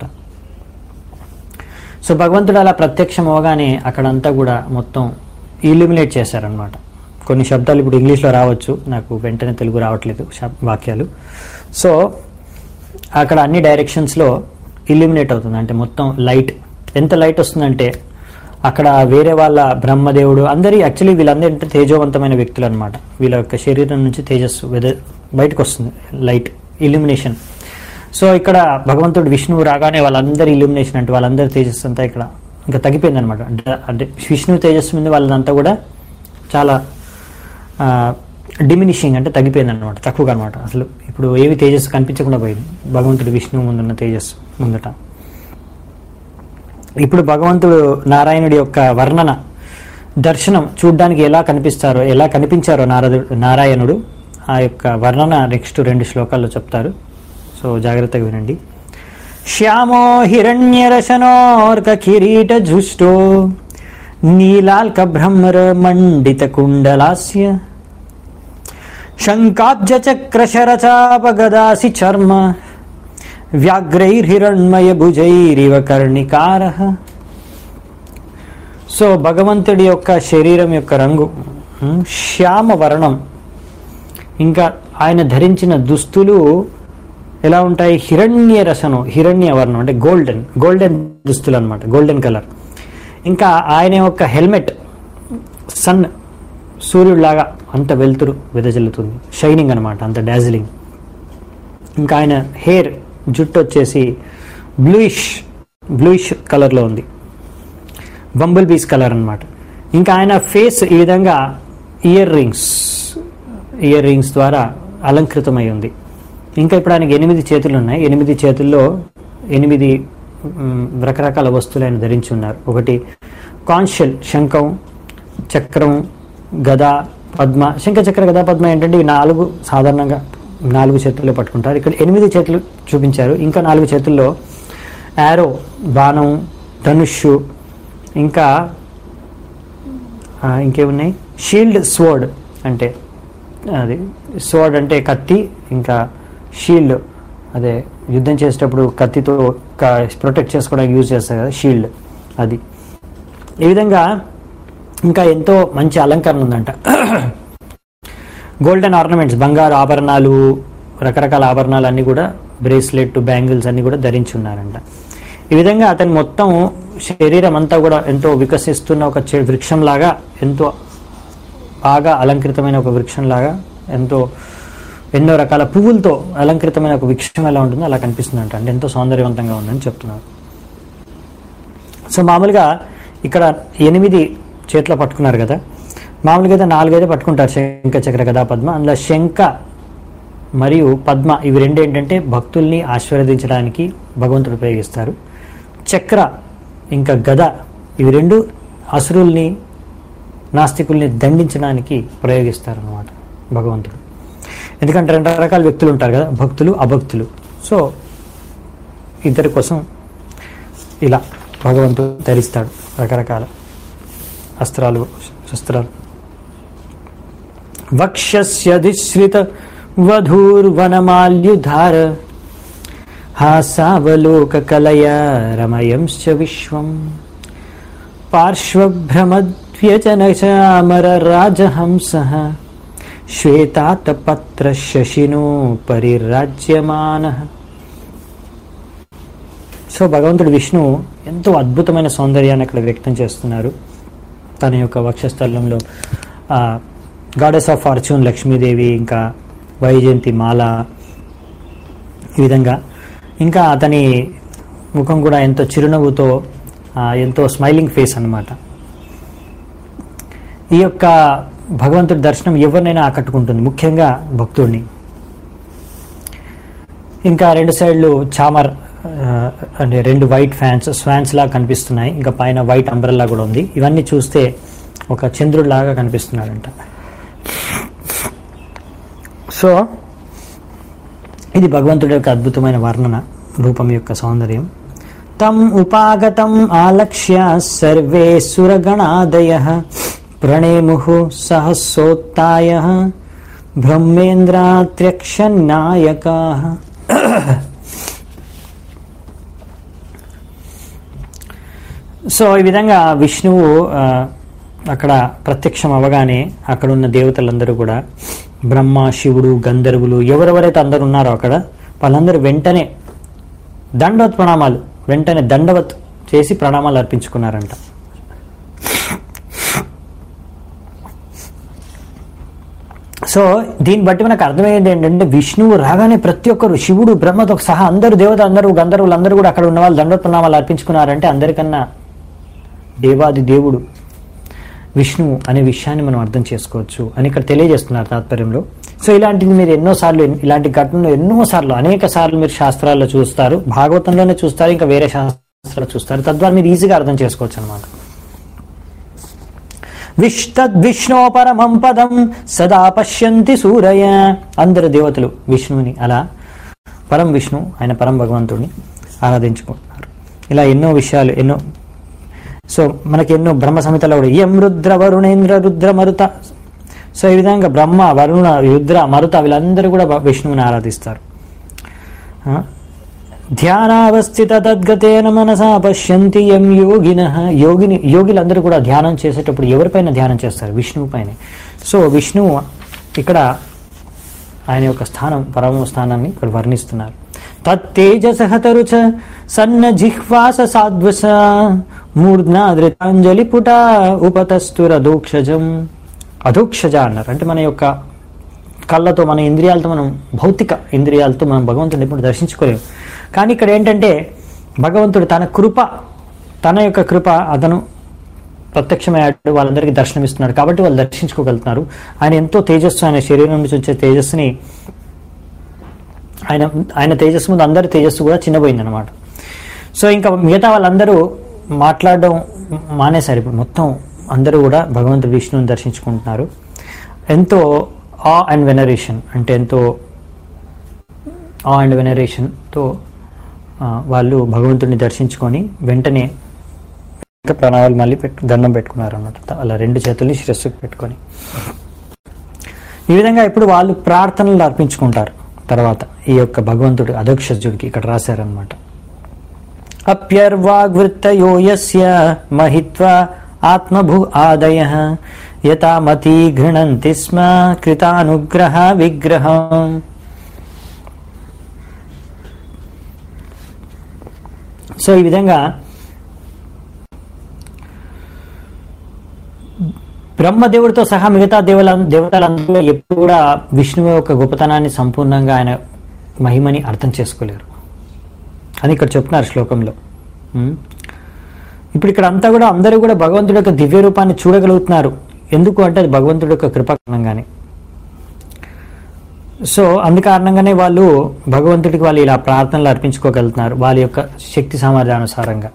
Speaker 1: సో భగవంతుడు అలా ప్రత్యక్షం అవగానే అక్కడంతా కూడా మొత్తం ఇల్యూమినేట్ చేశారనమాట కొన్ని శబ్దాలు ఇప్పుడు ఇంగ్లీష్లో రావచ్చు నాకు వెంటనే తెలుగు రావట్లేదు శబ్- వాక్యాలు సో అక్కడ అన్ని డైరెక్షన్స్లో ఇల్యూమినేట్ అవుతుంది అంటే మొత్తం లైట్ ఎంత లైట్ వస్తుందంటే అక్కడ వేరే వాళ్ళ బ్రహ్మదేవుడు అందరి యాక్చువల్లీ వీళ్ళందరూ అంటే తేజోవంతమైన వ్యక్తులు అనమాట వీళ్ళ యొక్క శరీరం నుంచి తేజస్సు వెద- బయటకు వస్తుంది లైట్ ఇల్యూమినేషన్ సో ఇక్కడ భగవంతుడు విష్ణువు రాగానే వాళ్ళందరి ఇల్యూమినేషన్ అంటే వాళ్ళందరి తేజస్సు అంతా ఇక్కడ ఇంకా తగ్గిపోయింది అనమాట అంటే అంటే విష్ణువు తేజస్సు మీద వాళ్ళదంతా కూడా చాలా డిమినిషింగ్ అంటే తగ్గిపోయింది అనమాట తక్కువగా అనమాట అసలు ఇప్పుడు ఏవి తేజస్సు కనిపించకుండా పోయింది భగవంతుడు విష్ణువు ముందున్న తేజస్సు ముందట ఇప్పుడు భగవంతుడు నారాయణుడి యొక్క వర్ణన దర్శనం చూడ్డానికి ఎలా కనిపిస్తారో ఎలా కనిపించారో నారదుడు నారాయణుడు ఆ యొక్క వర్ణన నెక్స్ట్ రెండు శ్లోకాల్లో చెప్తారు సో జాగ్రత్తగా వినండి శ్యామో హిరణ్యరశనోర్క కిరీట జుష్టో నీలాల్క భ్రమర మండిత కుండలాస్య శంకాబ్జ చక్ర శరచాపగదాసి చర్మ వ్యాఘ్రైర్హిరణ్మయ భుజైరివ కర్ణికార సో భగవంతుడి యొక్క శరీరం యొక్క రంగు ఉమ్, శ్యామ వర్ణం ఇంకా ఆయన ధరించిన దుస్తులు ఎలా ఉంటాయి హిరణ్య రసనం హిరణ్య వర్ణం అంటే గోల్డెన్ గోల్డెన్ దుస్తులు అనమాట గోల్డెన్ కలర్ ఇంకా ఆయన యొక్క హెల్మెట్ సన్ సూర్యుడిలాగా అంత వెలుతురు వెదజల్లుతుంది షైనింగ్ అనమాట అంత డాజిలింగ్ ఇంకా ఆయన హెయిర్ జుట్టు వచ్చేసి బ్లూయిష్ బ్లూయిష్ కలర్లో ఉంది బంబుల్ బీస్ కలర్ అన్నమాట ఇంకా ఆయన ఫేస్ ఈ విధంగా ఇయర్ రింగ్స్ ఇయర్ రింగ్స్ ద్వారా అలంకృతమై ఉంది ఇంకా ఇప్పుడు ఆయనకి ఎనిమిది చేతులు ఉన్నాయి ఎనిమిది చేతుల్లో ఎనిమిది మ్, రకరకాల వస్తువులు ఆయన ధరించి ఉన్నారు ఒకటి కాన్షియల్ శంఖం చక్రం గద పద్మ శంఖ చక్ర గద పద్మ ఏంటంటే ఇవి నాలుగు సాధారణంగా నాలుగు చేతుల్లో పట్టుకుంటారు ఇక్కడ ఎనిమిది చేతులు చూపించారు ఇంకా నాలుగు చేతుల్లో యారో బాణం ధనుష్షు ఇంకా ఆ, ఇంకేమున్నాయి షీల్డ్ స్వర్డ్ అంటే అది స్వర్డ్ అంటే కత్తి ఇంకా షీల్డ్ అదే యుద్ధం చేసేటప్పుడు కత్తితో ప్రొటెక్ట్ చేసుకోవడానికి యూజ్ చేస్తారు కదా షీల్డ్ అది ఈ విధంగా ఇంకా ఎంతో మంచి అలంకరణ ఉందంట గోల్డెన్ ఆర్నమెంట్స్ బంగారు ఆభరణాలు రకరకాల ఆభరణాలు అన్నీ కూడా బ్రేస్లెట్ బ్యాంగిల్స్ అన్నీ కూడా ధరించి ఉన్నారంట ఈ విధంగా అతని మొత్తం శరీరం అంతా కూడా ఎంతో వికసిస్తున్న ఒక చె- వృక్షంలాగా ఎంతో బాగా అలంకృతమైన ఒక వృక్షంలాగా ఎంతో ఎన్నో రకాల పువ్వులతో అలంకృతమైన ఒక వృక్షం ఎలా ఉంటుందో అలా కనిపిస్తుందంట అంటే ఎంతో సౌందర్యవంతంగా ఉందని చెప్తున్నారు సో మామూలుగా ఇక్కడ ఎనిమిది చేతిలో పట్టుకున్నారు కదా మామూలుగా అయితే నాలుగైతే పట్టుకుంటారు శంఖ చక్ర గదా పద్మ అందులో శంఖ మరియు పద్మ ఇవి రెండు ఏంటంటే భక్తుల్ని ఆశీర్వదించడానికి భగవంతుడు ఉపయోగిస్తారు చక్ర ఇంకా గద ఇవి రెండు అసురుల్ని నాస్తికుల్ని దండించడానికి ప్రయోగిస్తారు అన్నమాట భగవంతుడు ఎందుకంటే రెండు రకాల వ్యక్తులు ఉంటారు కదా భక్తులు అభక్తులు సో ఇద్దరి కోసం ఇలా భగవంతుడు ధరిస్తాడు రకరకాల అస్త్రాలు శస్త్రాలు వక్షస్యధిశ్రిత వధూర్వనమాల్యుధార హాసావలోక కలయ రమయంశ్చ విశ్వం పార్శ్వభ్రమద్వ్యచన చామర రాజహంస శ్వేతాతపత్ర శశినో పరిరాజ్యమాన సో భగవంతుడు విష్ణు ఎంతో అద్భుతమైన సౌందర్యాన్ని అక్కడ వ్యక్తం చేస్తున్నారు తన యొక్క వక్షస్థలంలో గాడెస్ ఆఫ్ ఫార్చ్యూన్ లక్ష్మీదేవి ఇంకా వైజయంతి మాల ఈ విధంగా ఇంకా అతని ముఖం కూడా ఎంతో చిరునవ్వుతో ఆ, ఎంతో స్మైలింగ్ ఫేస్ అన్నమాట ఈ యొక్క భగవంతుడి దర్శనం ఎవరినైనా ఆకట్టుకుంటుంది ముఖ్యంగా భక్తుడిని ఇంకా రెండు సైడ్లు చామర్ ఆ, అంటే రెండు వైట్ ఫ్యాన్స్ స్వాన్స్ లాగా కనిపిస్తున్నాయి ఇంకా పైన వైట్ అంబ్రెల్లా కూడా ఉంది ఇవన్నీ చూస్తే ఒక చంద్రుడు లాగా కనిపిస్తున్నాడంట సో ఇది భగవంతుడి యొక్క అద్భుతమైన వర్ణన రూపం యొక్క సౌందర్యం తం ఉపాగతం ఆలక్ష్య సర్వే సురగణాదయ ప్రణేము సహస్రోత్య బ్రహ్మేంద్రాత్ర్యక్షనాయకా సో ఈ విధంగా విష్ణువు ఆ, అక్కడ ప్రత్యక్షం అవగానే అక్కడ ఉన్న దేవతలందరూ కూడా బ్రహ్మ శివుడు గంధర్వులు ఎవరెవరైతే అందరు ఉన్నారో అక్కడ వాళ్ళందరూ వెంటనే దండవత్ ప్రణామాలు వెంటనే దండవత్ చేసి ప్రణామాలు అర్పించుకున్నారంట సో దీన్ని బట్టి మనకు అర్థమయ్యేది ఏంటంటే విష్ణువు రాగానే ప్రతి ఒక్కరు శివుడు బ్రహ్మతో సహా అందరూ దేవత అందరూ గంధర్వులు అందరూ కూడా అక్కడ ఉన్న వాళ్ళు దండవత్ ప్రణామాలు అర్పించుకున్నారంటే అందరికన్నా దేవాది దేవుడు విష్ణువు అనే విషయాన్ని మనం అర్థం చేసుకోవచ్చు అని ఇక్కడ తెలియజేస్తున్నారు తాత్పర్యంలో సో ఇలాంటిది మీరు ఎన్నోసార్లు ఇలాంటి ఘటనలు ఎన్నోసార్లు అనేక సార్లు మీరు శాస్త్రాల్లో చూస్తారు భాగవతంలోనే చూస్తారు ఇంకా వేరే శాస్త్రాలు చూస్తారు తద్వారా మీరు ఈజీగా అర్థం చేసుకోవచ్చు అనమాట విష్ణో పరమం పదం సదా పశ్యంతి సూరయ అందరు దేవతలు విష్ణువుని అలా పరం విష్ణు ఆయన పరం భగవంతుడిని ఆరాధించుకుంటున్నారు ఇలా ఎన్నో విషయాలు ఎన్నో సో మనకి ఎన్నో బ్రహ్మ సంహితలో కూడా ఎం రుద్ర వరుణేంద్ర రుద్ర మరుత సో ఈ విధంగా బ్రహ్మ వరుణ రుద్ర మరుత వీళ్ళందరూ కూడా విష్ణువుని ఆరాధిస్తారు ఆ, ధ్యానావస్థిత తద్గతేన మనసా పశ్యంతి ఎం యోగిన యోగిని యోగిలందరూ కూడా ధ్యానం చేసేటప్పుడు ఎవరిపైన ధ్యానం చేస్తారు విష్ణువు పైన సో విష్ణువు ఇక్కడ ఆయన యొక్క స్థానం పరమ స్థానాన్ని ఇక్కడ వర్ణిస్తున్నారు తత్తేజసహతరుచ సన్న జిహ్వాస సాధ్వస మూర్ధ్నా ధృతాంజలి పుట ఉపతస్తుర దోక్షజం అధోక్షజ అన్నారు అంటే మన యొక్క కళ్ళతో మన ఇంద్రియాలతో మనం భౌతిక ఇంద్రియాలతో మనం భగవంతుడిని ఎప్పుడు దర్శించుకోలేము కానీ ఇక్కడ ఏంటంటే భగవంతుడు తన కృప తన యొక్క కృప అతను ప్రత్యక్షమయ్యాడు వాళ్ళందరికీ దర్శనమిస్తున్నాడు కాబట్టి వాళ్ళు దర్శించుకోగలుగుతున్నారు ఆయన ఎంతో తేజస్సు ఆయన శరీరం నుంచి వచ్చే తేజస్సుని ఆయన ఆయన తేజస్సు ముందు అందరి తేజస్సు కూడా చిన్నపోయింది అనమాట సో ఇంకా మిగతా వాళ్ళందరూ మాట్లాడడం మానేశారు ఇప్పుడు మొత్తం అందరూ కూడా భగవంతుడు విష్ణువుని దర్శించుకుంటున్నారు ఎంతో ఆ అండ్ వెనరేషన్ అంటే ఎంతో ఆ అండ్ వెనరేషన్తో వాళ్ళు భగవంతుడిని దర్శించుకొని వెంటనే ఇంకా ప్రణాళాలు మళ్ళీ పెట్టు దండం పెట్టుకున్నారు అన్నమాట అలా రెండు చేతుల్ని శిరస్సుకు పెట్టుకొని ఈ విధంగా ఇప్పుడు వాళ్ళు ప్రార్థనలు అర్పించుకుంటారు తర్వాత ఈ యొక్క భగవంతుడు అధోక్షజుడికి ఇక్కడ రాశారనమాట అప్యర్వాగ్వృత్తయో యస్య మహిత్వా ఆత్మభు ఆదయ యథామతి గృణంతి స్మ కృతానుగ్రహ విగ్రహం సో ఈ విధంగా బ్రహ్మదేవుడితో సహా మిగతా దేవల దేవతలందరూ ఎప్పుడు కూడా విష్ణువు యొక్క గొప్పతనాన్ని సంపూర్ణంగా ఆయన మహిమని అర్థం చేసుకోలేరు అని ఇక్కడ చెప్తున్నారు శ్లోకంలో ఉం? ఇప్పుడు ఇక్కడ అంతా కూడా అందరూ కూడా భగవంతుడి యొక్క దివ్య రూపాన్ని చూడగలుగుతున్నారు ఎందుకు అంటే అది భగవంతుడి యొక్క కృప కారణంగానే సో అందు కారణంగానే వాళ్ళు భగవంతుడికి వాళ్ళు ఇలా ప్రార్థనలు అర్పించుకోగలుగుతున్నారు వాళ్ళ యొక్క శక్తి సామర్థ్యానుసారంగా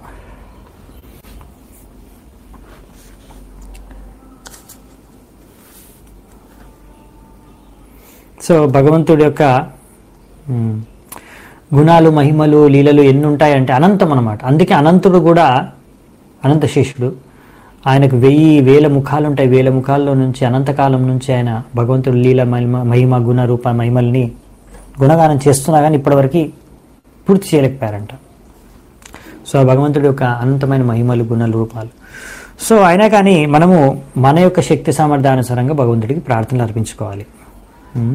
Speaker 1: సో భగవంతుడి యొక్క ఉమ్, గుణాలు మహిమలు లీలలు ఎన్ని ఉంటాయంటే అనంతం అన్నమాట అందుకే అనంతుడు కూడా అనంత శేషుడు ఆయనకు వెయ్యి వేల ముఖాలు ఉంటాయి వేల ముఖాల్లో నుంచి అనంతకాలం నుంచి ఆయన భగవంతుడు లీల మహిమ మహిమ గుణ రూప మహిమల్ని గుణగానం చేస్తున్నా కానీ ఇప్పటివరకు పూర్తి చేయలేకపోయారంట సో ఆ భగవంతుడి యొక్క అనంతమైన మహిమలు గుణాలు రూపాలు సో అయినా కానీ మనము మన యొక్క శక్తి సామర్థ్యానుసారంగా భగవంతుడికి ప్రార్థనలు అర్పించుకోవాలి ఉమ్.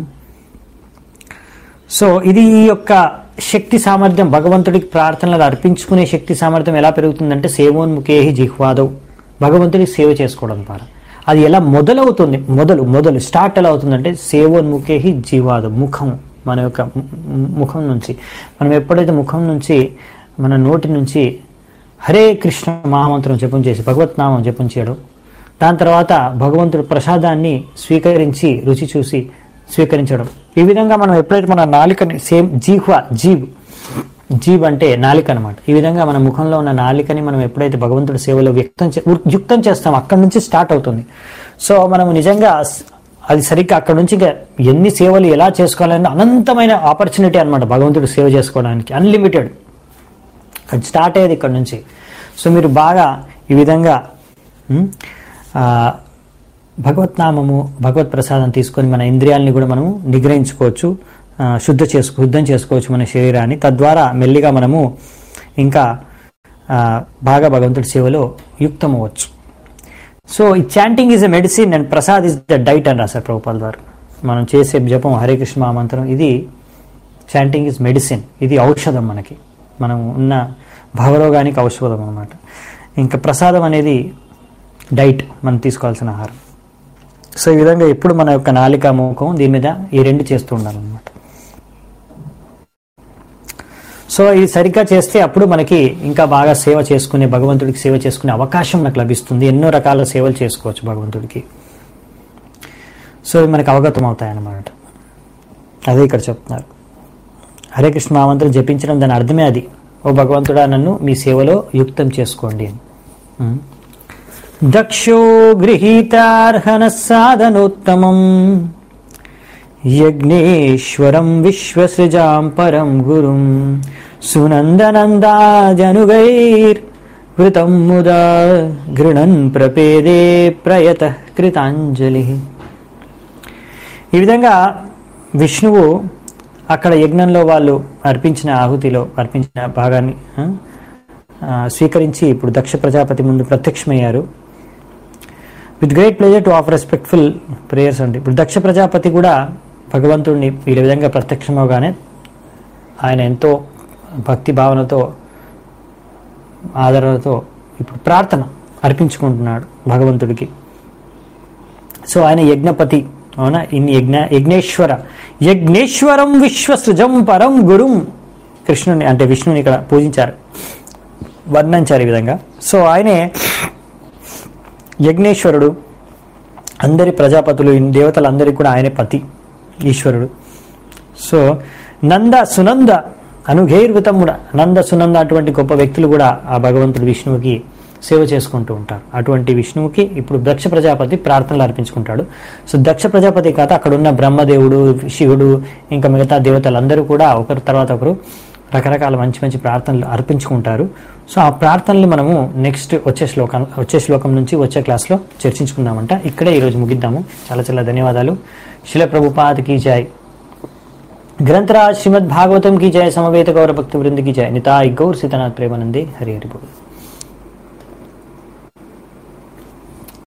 Speaker 1: సో ఇది ఈ యొక్క శక్తి సామర్థ్యం భగవంతుడికి ప్రార్థనలు అర్పించుకునే శక్తి సామర్థ్యం ఎలా పెరుగుతుందంటే సేవోన్ముఖేహి జిహ్వాదవ్ భగవంతుడికి సేవ చేసుకోవడం ద్వారా అది ఎలా మొదలవుతుంది మొదలు మొదలు స్టార్ట్ ఎలా అవుతుందంటే సేవోన్ముఖేహి జీవాదం ముఖం మన యొక్క ము- ము- ముఖం నుంచి మనం ఎప్పుడైతే ముఖం నుంచి మన నోటి నుంచి హరే కృష్ణ మహామంత్రం జపం చేసి భగవత్నామం జపం చేయడం దాని తర్వాత భగవంతుడి ప్రసాదాన్ని స్వీకరించి రుచి చూసి స్వీకరించడం ఈ విధంగా మనం ఎప్పుడైతే మన నాలికని సేమ్ జీహ్వ జీవ్ జీవ్ అంటే నాలిక అనమాట ఈ విధంగా మన ముఖంలో ఉన్న నాలికని మనం ఎప్పుడైతే భగవంతుడి సేవలో వ్యక్తం చే- యుక్తం చేస్తాం అక్కడి నుంచి స్టార్ట్ అవుతుంది సో మనం నిజంగా స్- అది సరిగ్గా అక్కడ నుంచి ఇంకా ఎన్ని సేవలు ఎలా చేసుకోవాలని అనంతమైన ఆపర్చునిటీ అనమాట భగవంతుడు సేవ చేసుకోవడానికి అన్లిమిటెడ్ అది స్టార్ట్ అయ్యేది ఇక్కడ నుంచి సో మీరు బాగా ఈ విధంగా ఉమ్, ఆ, భగవత్నామము భగవత్ ప్రసాదం తీసుకొని మన ఇంద్రియాలని కూడా మనము నిగ్రహించుకోవచ్చు ఆ, శుద్ధ చేసుకో శుద్ధం చేసుకోవచ్చు మన శరీరాన్ని తద్వారా మెల్లిగా మనము ఇంకా ఆ, బాగా భగవంతుడి సేవలో యుక్తమవచ్చు సో ఈ chanting is a medicine and prasad is the diet అని రాశారు ప్రభుపాల్ గారు మనం చేసే జపం హరే కృష్ణ మహామంత్రం ఇది చాంటింగ్ ఇస్ మెడిసిన్ ఇది ఔషధం మనకి మనం ఉన్న భవరోగానికి ఔషధం అనమాట ఇంకా ప్రసాదం అనేది డైట్ మనం తీసుకోవాల్సిన ఆహారం సో ఈ విధంగా ఎప్పుడు మన యొక్క నాలిక ముఖం దీని మీద ఈ రెండు చేస్తూ ఉండాలన్నమాట సో ఇది సరిగ్గా చేస్తే అప్పుడు మనకి ఇంకా బాగా సేవ చేసుకునే భగవంతుడికి సేవ చేసుకునే అవకాశం మనకు లభిస్తుంది ఎన్నో రకాల సేవలు చేసుకోవచ్చు భగవంతుడికి సో ఇవి మనకు అవగతం అవుతాయన్నమాట అదే ఇక్కడ చెప్తున్నారు హరే కృష్ణ మహామంత్రం జపించడం దాని అర్థమే అది ఓ భగవంతుడా నన్ను మీ సేవలో యుక్తం చేసుకోండి అని ఉం. దక్షో గృహీతార్హన సాధనోత్తమం యజ్ఞేశ్వరం విశ్వసృజాం పరం గురుం సునందనందాజనుగైర్ వృతం ముదా గృణన్ ప్రపేదే ప్రయత కృతాంజలి ఈ విధంగా విష్ణువు అక్కడ యజ్ఞంలో వాళ్ళు అర్పించిన ఆహుతిలో అర్పించిన భాగాన్ని ఆ, ఆ, స్వీకరించి ఇప్పుడు దక్ష ప్రజాపతి ముందు ప్రత్యక్షమయ్యారు with great pleasure to offer respectful prayers అండి ఇప్పుడు దక్ష ప్రజాపతి కూడా భగవంతుడిని ఈ విధంగా ప్రత్యక్షమవగానే ఆయన ఎంతో భక్తి భావనతో ఆదరణతో ఇప్పుడు ప్రార్థన అర్పించుకుంటున్నాడు భగవంతుడికి సో ఆయన యజ్ఞపతి అవునా ఇన్ యజ్ఞ యజ్ఞేశ్వర యజ్ఞేశ్వరం విశ్వసృజం పరం గురుం కృష్ణుని అంటే విష్ణుని ఇక్కడ పూజించారు వర్ణించారు ఈ విధంగా సో ఆయనే యజ్ఞేశ్వరుడు అందరి ప్రజాపతులు ఈ దేవతలందరికీ కూడా ఆయనే పతి ఈశ్వరుడు సో నంద సునంద అనుఘైర్వతముడ నంద సునంద అటువంటి గొప్ప వ్యక్తులు కూడా ఆ భగవంతుడు విష్ణువుకి సేవ చేసుకుంటూ ఉంటారు అటువంటి విష్ణువుకి ఇప్పుడు దక్ష ప్రజాపతి ప్రార్థనలు అర్పించుకుంటాడు సో దక్ష ప్రజాపతి కాదు అక్కడ ఉన్న బ్రహ్మదేవుడు శివుడు ఇంకా మిగతా దేవతలందరూ కూడా ఒకరి తర్వాత ఒకరు రకరకాల మంచి మంచి ప్రార్థనలు అర్పించుకుంటారు సో ఆ ప్రార్థనలు మనము నెక్స్ట్ వచ్చే శ్లోకం వచ్చే శ్లోకం నుంచి వచ్చే క్లాస్లో చర్చించుకుందామంట ఇక్కడే ఈరోజు ముగిద్దాము చాలా చాలా ధన్యవాదాలు శిల ప్రభుపాదకి జై ग्रंथराज श्रीमद् भागवतम की जय समवेत गौर भक्त वृंद की जय निताय गौर सीतानाथ प्रेमानंदे हरि हरि बोल